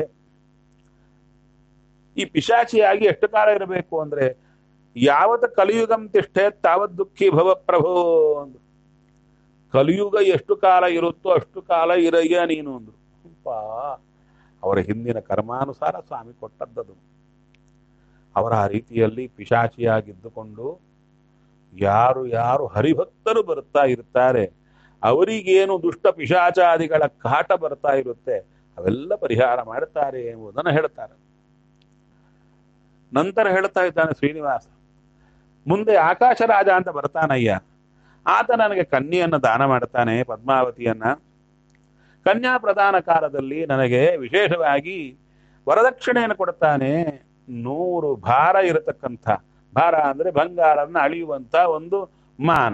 ಈ ಪಿಶಾಚಿಯಾಗಿ ಎಷ್ಟು ಕಾಲ ಇರಬೇಕು ಅಂದ್ರೆ ಯಾವತ್ತ ಕಲಿಯುಗಂ ತಿಷ್ಠೆ ತಾವತ್ ದುಃಖಿ ಭವ ಪ್ರಭೋ ಅಂದ್ರು ಕಲಿಯುಗ ಎಷ್ಟು ಕಾಲ ಇರುತ್ತೋ ಅಷ್ಟು ಕಾಲ ಇರಯ್ಯ ನೀನು ಅಂದ್ರು ಅಪ್ಪಾ ಅವರ ಹಿಂದಿನ ಕರ್ಮಾನುಸಾರ ಸ್ವಾಮಿ ಕೊಟ್ಟದ್ದದು ಅವರ ಆ ರೀತಿಯಲ್ಲಿ ಪಿಶಾಚಿಯಾಗಿದ್ದುಕೊಂಡು ಯಾರು ಯಾರು ಹರಿಭಕ್ತರು ಬರ್ತಾ ಇರ್ತಾರೆ ಅವರಿಗೇನು ದುಷ್ಟ ಪಿಶಾಚಾದಿಗಳ ಕಾಟ ಬರ್ತಾ ಇರುತ್ತೆ ಅವೆಲ್ಲ ಪರಿಹಾರ ಮಾಡ್ತಾರೆ ಎಂಬುದನ್ನು ಹೇಳ್ತಾರೆ ನಂತರ ಹೇಳ್ತಾ ಇದ್ದಾನೆ ಶ್ರೀನಿವಾಸ ಮುಂದೆ ಆಕಾಶ ರಾಜ ಅಂತ ಬರ್ತಾನಯ್ಯ ಆತ ನನಗೆ ಕನ್ಯೆಯನ್ನು ದಾನ ಮಾಡ್ತಾನೆ ಪದ್ಮಾವತಿಯನ್ನ ಕನ್ಯಾ ಪ್ರದಾನ ಕಾಲದಲ್ಲಿ ನನಗೆ ವಿಶೇಷವಾಗಿ ವರದಕ್ಷಿಣೆಯನ್ನು ಕೊಡ್ತಾನೆ ನೂರು ಭಾರ ಇರತಕ್ಕಂಥ ಭಾರ ಅಂದ್ರೆ ಬಂಗಾರನ್ನ ಅಳಿಯುವಂತ ಒಂದು ಮಾನ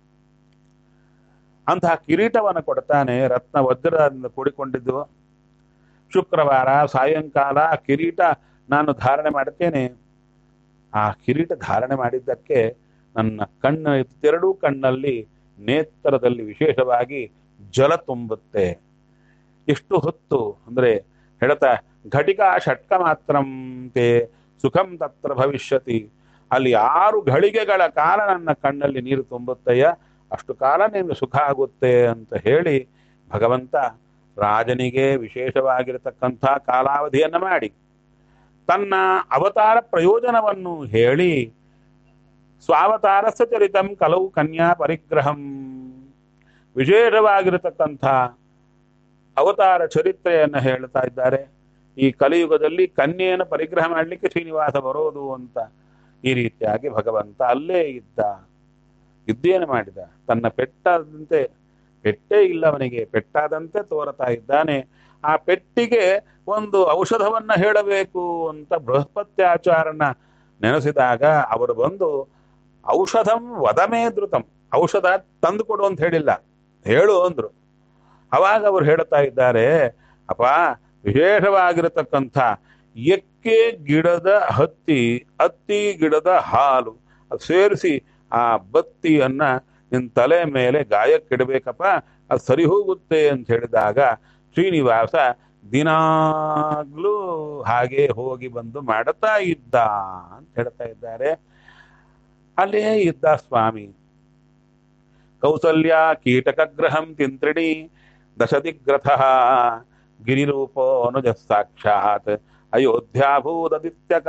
ಅಂತಹ ಕಿರೀಟವನ್ನು ಕೊಡ್ತಾನೆ ರತ್ನ ವಜ್ರದಿಂದ ಕೂಡಿಕೊಂಡಿದ್ದು ಶುಕ್ರವಾರ ಸಾಯಂಕಾಲ ಕಿರೀಟ ನಾನು ಧಾರಣೆ ಮಾಡ್ತೇನೆ ಆ ಕಿರೀಟ ಧಾರಣೆ ಮಾಡಿದ್ದಕ್ಕೆ ನನ್ನ ಕಣ್ಣ ತೆರಡೂ ಕಣ್ಣಲ್ಲಿ ನೇತ್ರದಲ್ಲಿ ವಿಶೇಷವಾಗಿ ಜಲ ತುಂಬುತ್ತೆ ಎಷ್ಟು ಹೊತ್ತು ಅಂದ್ರೆ ಹೇಳ್ತಾ ಘಟಿಕಾ ಷಟ್ಕ ಮಾತ್ರಂತೆ ಸುಖಂ ತತ್ರ ಭವಿಷ್ಯತಿ ಅಲ್ಲಿ ಆರು ಘಳಿಗೆಗಳ ಕಾಲ ನನ್ನ ಕಣ್ಣಲ್ಲಿ ನೀರು ತುಂಬುತ್ತೆಯ ಅಷ್ಟು ಕಾಲ ನಿಮ್ಗೆ ಸುಖ ಆಗುತ್ತೆ ಅಂತ ಹೇಳಿ ಭಗವಂತ ರಾಜನಿಗೆ ವಿಶೇಷವಾಗಿರತಕ್ಕಂಥ ಕಾಲಾವಧಿಯನ್ನ ಮಾಡಿ ತನ್ನ ಅವತಾರ ಪ್ರಯೋಜನವನ್ನು ಹೇಳಿ ಸ್ವಾವತಾರಸ್ಯ ಚರಿತಂ ಕಲವು ಕನ್ಯಾ ಪರಿಗ್ರಹಂ ವಿಶೇಷವಾಗಿರತಕ್ಕಂಥ ಅವತಾರ ಚರಿತ್ರೆಯನ್ನು ಹೇಳ್ತಾ ಇದ್ದಾರೆ ಈ ಕಲಿಯುಗದಲ್ಲಿ ಕನ್ಯೆಯನ್ನು ಪರಿಗ್ರಹ ಮಾಡಲಿಕ್ಕೆ ಶ್ರೀನಿವಾಸ ಬರೋದು ಅಂತ ಈ ರೀತಿಯಾಗಿ ಭಗವಂತ ಅಲ್ಲೇ ಇದ್ದ ಇದ್ದೇನು ಮಾಡಿದ ತನ್ನ ಪೆಟ್ಟಾದಂತೆ ಪೆಟ್ಟೇ ಇಲ್ಲ ಅವನಿಗೆ ಪೆಟ್ಟಾದಂತೆ ತೋರತಾ ಇದ್ದಾನೆ ಆ ಪೆಟ್ಟಿಗೆ ಒಂದು ಔಷಧವನ್ನ ಹೇಳಬೇಕು ಅಂತ ಬೃಹಸ್ಪತ್ಯಾಚಾರನ ನೆನೆಸಿದಾಗ ಅವರು ಬಂದು ಔಷಧಂ ವದಮೇ ಧೃತಂ ಔಷಧ ತಂದು ಕೊಡು ಅಂತ ಹೇಳಿಲ್ಲ ಹೇಳು ಅಂದ್ರು ಅವಾಗ ಅವ್ರು ಹೇಳ್ತಾ ಇದ್ದಾರೆ ಅಪ್ಪ ವಿಶೇಷವಾಗಿರತಕ್ಕಂಥ ಎಕ್ಕೆ ಗಿಡದ ಹತ್ತಿ ಹತ್ತಿ ಗಿಡದ ಹಾಲು ಅದು ಸೇರಿಸಿ ಆ ಬತ್ತಿಯನ್ನ ನಿನ್ ತಲೆ ಮೇಲೆ ಗಾಯಕ್ಕಿಡಬೇಕಪ್ಪ ಅದು ಸರಿ ಹೋಗುತ್ತೆ ಅಂತ ಹೇಳಿದಾಗ ಶ್ರೀನಿವಾಸ ದಿನಾಗ್ಲೂ ಹಾಗೆ ಹೋಗಿ ಬಂದು ಮಾಡುತ್ತಾ ಇದ್ದ ಅಂತ ಹೇಳ್ತಾ ಇದ್ದಾರೆ ಅಲ್ಲೇ ಇದ್ದ ಸ್ವಾಮಿ ಕೌಸಲ್ಯ ಕೀಟಕಗ್ರಹಂ ತಿಂತ್ರಿಣಿ ದಶದಿಗ್ರಥ ಗಿರಿರೂಪೋ ಅನುಜ ಸಾಕ್ಷಾತ್ ಅಯೋಧ್ಯಾಭೂದದಿತ್ಯಕ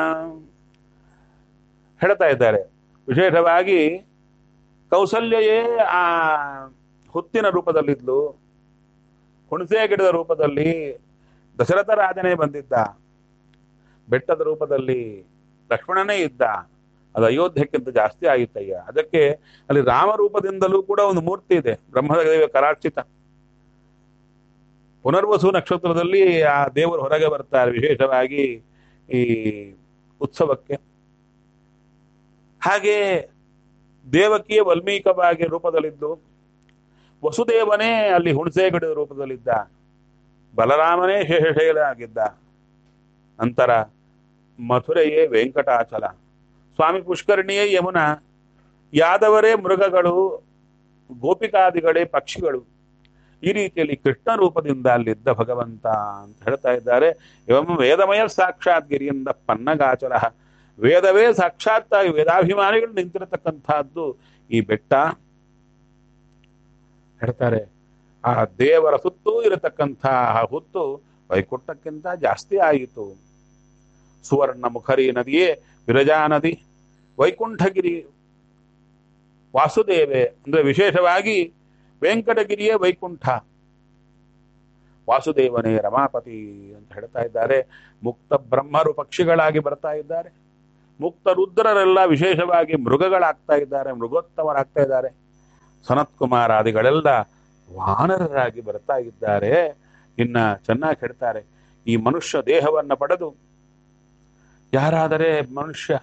ಹೇಳ್ತಾ ಇದ್ದಾರೆ ವಿಶೇಷವಾಗಿ ಕೌಸಲ್ಯಯೇ ಆ ಹುತ್ತಿನ ರೂಪದಲ್ಲಿದ್ಲು ಹುಣಸೆ ಗಿಡದ ರೂಪದಲ್ಲಿ ದಶರಥ ರಾಜನೇ ಬಂದಿದ್ದ ಬೆಟ್ಟದ ರೂಪದಲ್ಲಿ ಲಕ್ಷ್ಮಣನೇ ಇದ್ದ ಅದು ಅಯೋಧ್ಯಕ್ಕಿಂತ ಜಾಸ್ತಿ ಆಯಿತಯ್ಯ ಅದಕ್ಕೆ ಅಲ್ಲಿ ರಾಮರೂಪದಿಂದಲೂ ಕೂಡ ಒಂದು ಮೂರ್ತಿ ಇದೆ ಬ್ರಹ್ಮದೇವ ಕರಾರ್ಚಿತ ಪುನರ್ವಸು ನಕ್ಷತ್ರದಲ್ಲಿ ಆ ದೇವರು ಹೊರಗೆ ಬರ್ತಾರೆ ವಿಶೇಷವಾಗಿ ಈ ಉತ್ಸವಕ್ಕೆ ಹಾಗೆ ದೇವಕಿಯ ವಲ್ಮೀಕವಾಗಿ ರೂಪದಲ್ಲಿದ್ದು ವಸುದೇವನೇ ಅಲ್ಲಿ ಹುಣಸೆ ಗಿಡದ ರೂಪದಲ್ಲಿದ್ದ ಬಲರಾಮನೇ ಶೇಷಶೈಲ ಆಗಿದ್ದ ನಂತರ ಮಥುರೆಯೇ ವೆಂಕಟಾಚಲ ಸ್ವಾಮಿ ಪುಷ್ಕರಣಿಯೇ ಯಮುನ ಯಾದವರೇ ಮೃಗಗಳು ಗೋಪಿಕಾದಿಗಳೇ ಪಕ್ಷಿಗಳು ಈ ರೀತಿಯಲ್ಲಿ ಕೃಷ್ಣ ರೂಪದಿಂದ ಅಲ್ಲಿದ್ದ ಭಗವಂತ ಅಂತ ಹೇಳ್ತಾ ಇದ್ದಾರೆ ಇವಂ ವೇದಮಯ ಸಾಕ್ಷಾತ್ ಗಿರಿಯಿಂದ ಪನ್ನಗಾಚಲ ವೇದವೇ ಸಾಕ್ಷಾತ್ತಾಗಿ ವೇದಾಭಿಮಾನಿಗಳು ನಿಂತಿರತಕ್ಕಂತಹದ್ದು ಈ ಬೆಟ್ಟ ಹೇಳ್ತಾರೆ ಆ ದೇವರ ಸುತ್ತೂ ಇರತಕ್ಕಂಥ ಹುತ್ತು ವೈಕುಂಠಕ್ಕಿಂತ ಜಾಸ್ತಿ ಆಯಿತು ಸುವರ್ಣ ಮುಖರಿ ನದಿಯೇ ವಿರಜಾ ನದಿ ವೈಕುಂಠಗಿರಿ ವಾಸುದೇವೆ ಅಂದ್ರೆ ವಿಶೇಷವಾಗಿ ವೆಂಕಟಗಿರಿಯೇ ವೈಕುಂಠ ವಾಸುದೇವನೇ ರಮಾಪತಿ ಅಂತ ಹೇಳ್ತಾ ಇದ್ದಾರೆ ಮುಕ್ತ ಬ್ರಹ್ಮರು ಪಕ್ಷಿಗಳಾಗಿ ಬರ್ತಾ ಇದ್ದಾರೆ ಮುಕ್ತ ರುದ್ರರೆಲ್ಲ ವಿಶೇಷವಾಗಿ ಮೃಗಗಳಾಗ್ತಾ ಇದ್ದಾರೆ ಮೃಗೋತ್ತಮರಾಗ್ತಾ ಇದ್ದಾರೆ ಸನತ್ ಕುಮಾರಾದಿಗಳೆಲ್ಲ ವಾನರರಾಗಿ ಬರ್ತಾ ಇದ್ದಾರೆ ಇನ್ನ ಚೆನ್ನಾಗಿ ಹೇಳ್ತಾರೆ ಈ ಮನುಷ್ಯ ದೇಹವನ್ನ ಪಡೆದು ಯಾರಾದರೆ ಮನುಷ್ಯ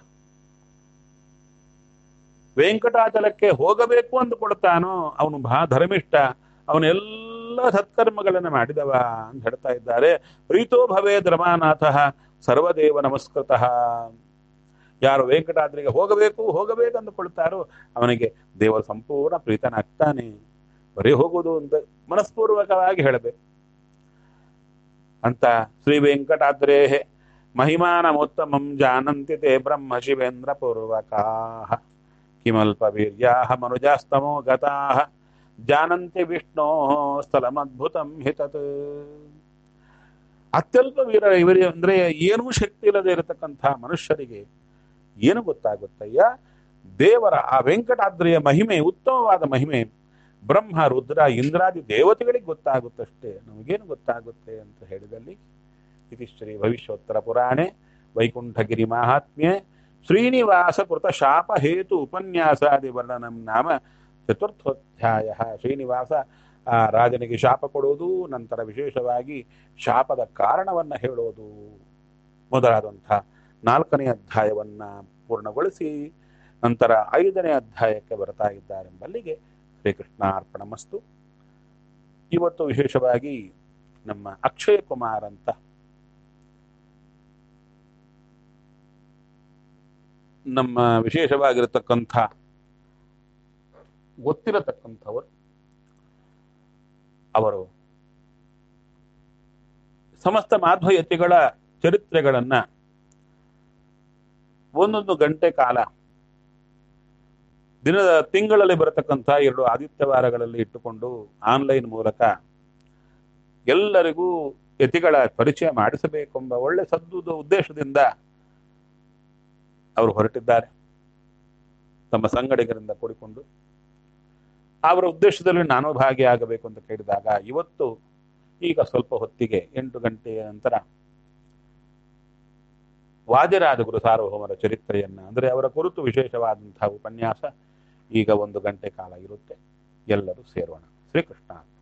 ವೆಂಕಟಾಚಲಕ್ಕೆ ಹೋಗಬೇಕು ಅಂದುಕೊಳ್ತಾನೋ ಅವನು ಬಹಳ ಧರ್ಮಿಷ್ಠ ಅವನೆಲ್ಲ ಸತ್ಕರ್ಮಗಳನ್ನು ಮಾಡಿದವ ಅಂತ ಹೇಳ್ತಾ ಇದ್ದಾರೆ ಪ್ರೀತೋ ಭವೇ ರಮಾನಾಥ ಸರ್ವದೇವ ನಮಸ್ಕೃತಃ ಯಾರು ವೆಂಕಟಾದ್ರಿಗೆ ಹೋಗಬೇಕು ಹೋಗಬೇಕು ಅಂದುಕೊಳ್ತಾರೋ ಅವನಿಗೆ ದೇವರು ಸಂಪೂರ್ಣ ಪ್ರೀತನಾಗ್ತಾನೆ ಬರೀ ಹೋಗುವುದು ಅಂತ ಮನಸ್ಪೂರ್ವಕವಾಗಿ ಹೇಳಬೇಕು ಅಂತ ಶ್ರೀ ವೆಂಕಟಾದ್ರೇ ಮಹಿಮಾನಮೋತ್ತಮಂ ಜಾನಂತಿ ತೇ ಬ್ರಹ್ಮ ಶಿವೇಂದ್ರ ಪೂರ್ವಕಾ ಕಿಮಲ್ಪ ವೀರ್ಯಾ ಮನುಜಾಸ್ತಮೋ ಗತಾ ಜಾನಂತಿ ವಿಷ್ಣೋ ಸ್ಥಳಮದ್ಭುತಂ ಹಿತತ್ ಅತ್ಯಲ್ಪ ವೀರ ಇವರಿ ಅಂದ್ರೆ ಏನೂ ಶಕ್ತಿ ಇಲ್ಲದೆ ಇರತಕ್ಕಂಥ ಮನುಷ್ಯರಿಗೆ ಏನು ಗೊತ್ತಾಗುತ್ತಯ್ಯ ದೇವರ ಆ ವೆಂಕಟಾದ್ರಿಯ ಮಹಿಮೆ ಉತ್ತಮವಾದ ಮಹಿಮೆ ಬ್ರಹ್ಮ ರುದ್ರ ಇಂದ್ರಾದಿ ದೇವತೆಗಳಿಗೆ ಗೊತ್ತಾಗುತ್ತಷ್ಟೇ ನಮಗೇನು ಗೊತ್ತಾಗುತ್ತೆ ಅಂತ ಹೇಳಿದಲ್ಲಿ ಇತಿ ಶ್ರೀ ಭವಿಷ್ಯೋತ್ತರ ಪುರಾಣೆ ವೈಕುಂಠಗಿರಿ ಮಾಹಾತ್ಮ್ಯೆ ಶ್ರೀನಿವಾಸ ಕೃತ ಶಾಪ ಹೇತು ಉಪನ್ಯಾಸಾದಿ ವರ್ಣನಂ ನಾಮ ಚತುರ್ಥೋಧ್ಯಾಯ ಶ್ರೀನಿವಾಸ ಆ ರಾಜನಿಗೆ ಶಾಪ ಕೊಡುವುದು ನಂತರ ವಿಶೇಷವಾಗಿ ಶಾಪದ ಕಾರಣವನ್ನ ಹೇಳೋದು ಮೊದಲಾದಂಥ ನಾಲ್ಕನೇ ಅಧ್ಯಾಯವನ್ನ ಪೂರ್ಣಗೊಳಿಸಿ ನಂತರ ಐದನೇ ಅಧ್ಯಾಯಕ್ಕೆ ಬರ್ತಾ ಇದ್ದಾರೆಂಬಲ್ಲಿಗೆ ಶ್ರೀಕೃಷ್ಣಾರ್ಪಣ ಮಸ್ತು ಇವತ್ತು ವಿಶೇಷವಾಗಿ ನಮ್ಮ ಅಕ್ಷಯ ಕುಮಾರ್ ಅಂತ ನಮ್ಮ ವಿಶೇಷವಾಗಿರತಕ್ಕಂಥ ಗೊತ್ತಿರತಕ್ಕಂಥವರು ಅವರು ಸಮಸ್ತ ಮಾಧ್ವಯತಿಗಳ ಚರಿತ್ರೆಗಳನ್ನ ಒಂದೊಂದು ಗಂಟೆ ಕಾಲ ದಿನದ ತಿಂಗಳಲ್ಲಿ ಬರತಕ್ಕಂಥ ಎರಡು ಆದಿತ್ಯವಾರಗಳಲ್ಲಿ ಇಟ್ಟುಕೊಂಡು ಆನ್ಲೈನ್ ಮೂಲಕ ಎಲ್ಲರಿಗೂ ಯತಿಗಳ ಪರಿಚಯ ಮಾಡಿಸಬೇಕೆಂಬ ಒಳ್ಳೆ ಸದ್ದು ಉದ್ದೇಶದಿಂದ ಅವರು ಹೊರಟಿದ್ದಾರೆ ತಮ್ಮ ಸಂಗಡಿಗರಿಂದ ಕೂಡಿಕೊಂಡು ಅವರ ಉದ್ದೇಶದಲ್ಲಿ ನಾನು ಭಾಗಿಯಾಗಬೇಕು ಅಂತ ಕೇಳಿದಾಗ ಇವತ್ತು ಈಗ ಸ್ವಲ್ಪ ಹೊತ್ತಿಗೆ ಎಂಟು ಗಂಟೆಯ ನಂತರ ವಾದಿರಾಜ ಗುರು ಸಾರ್ವಭೌಮರ ಚರಿತ್ರೆಯನ್ನ ಅಂದರೆ ಅವರ ಕುರಿತು ವಿಶೇಷವಾದಂತಹ ಉಪನ್ಯಾಸ ಈಗ ಒಂದು ಗಂಟೆ ಕಾಲ ಇರುತ್ತೆ ಎಲ್ಲರೂ ಸೇರೋಣ ಶ್ರೀಕೃಷ್ಣ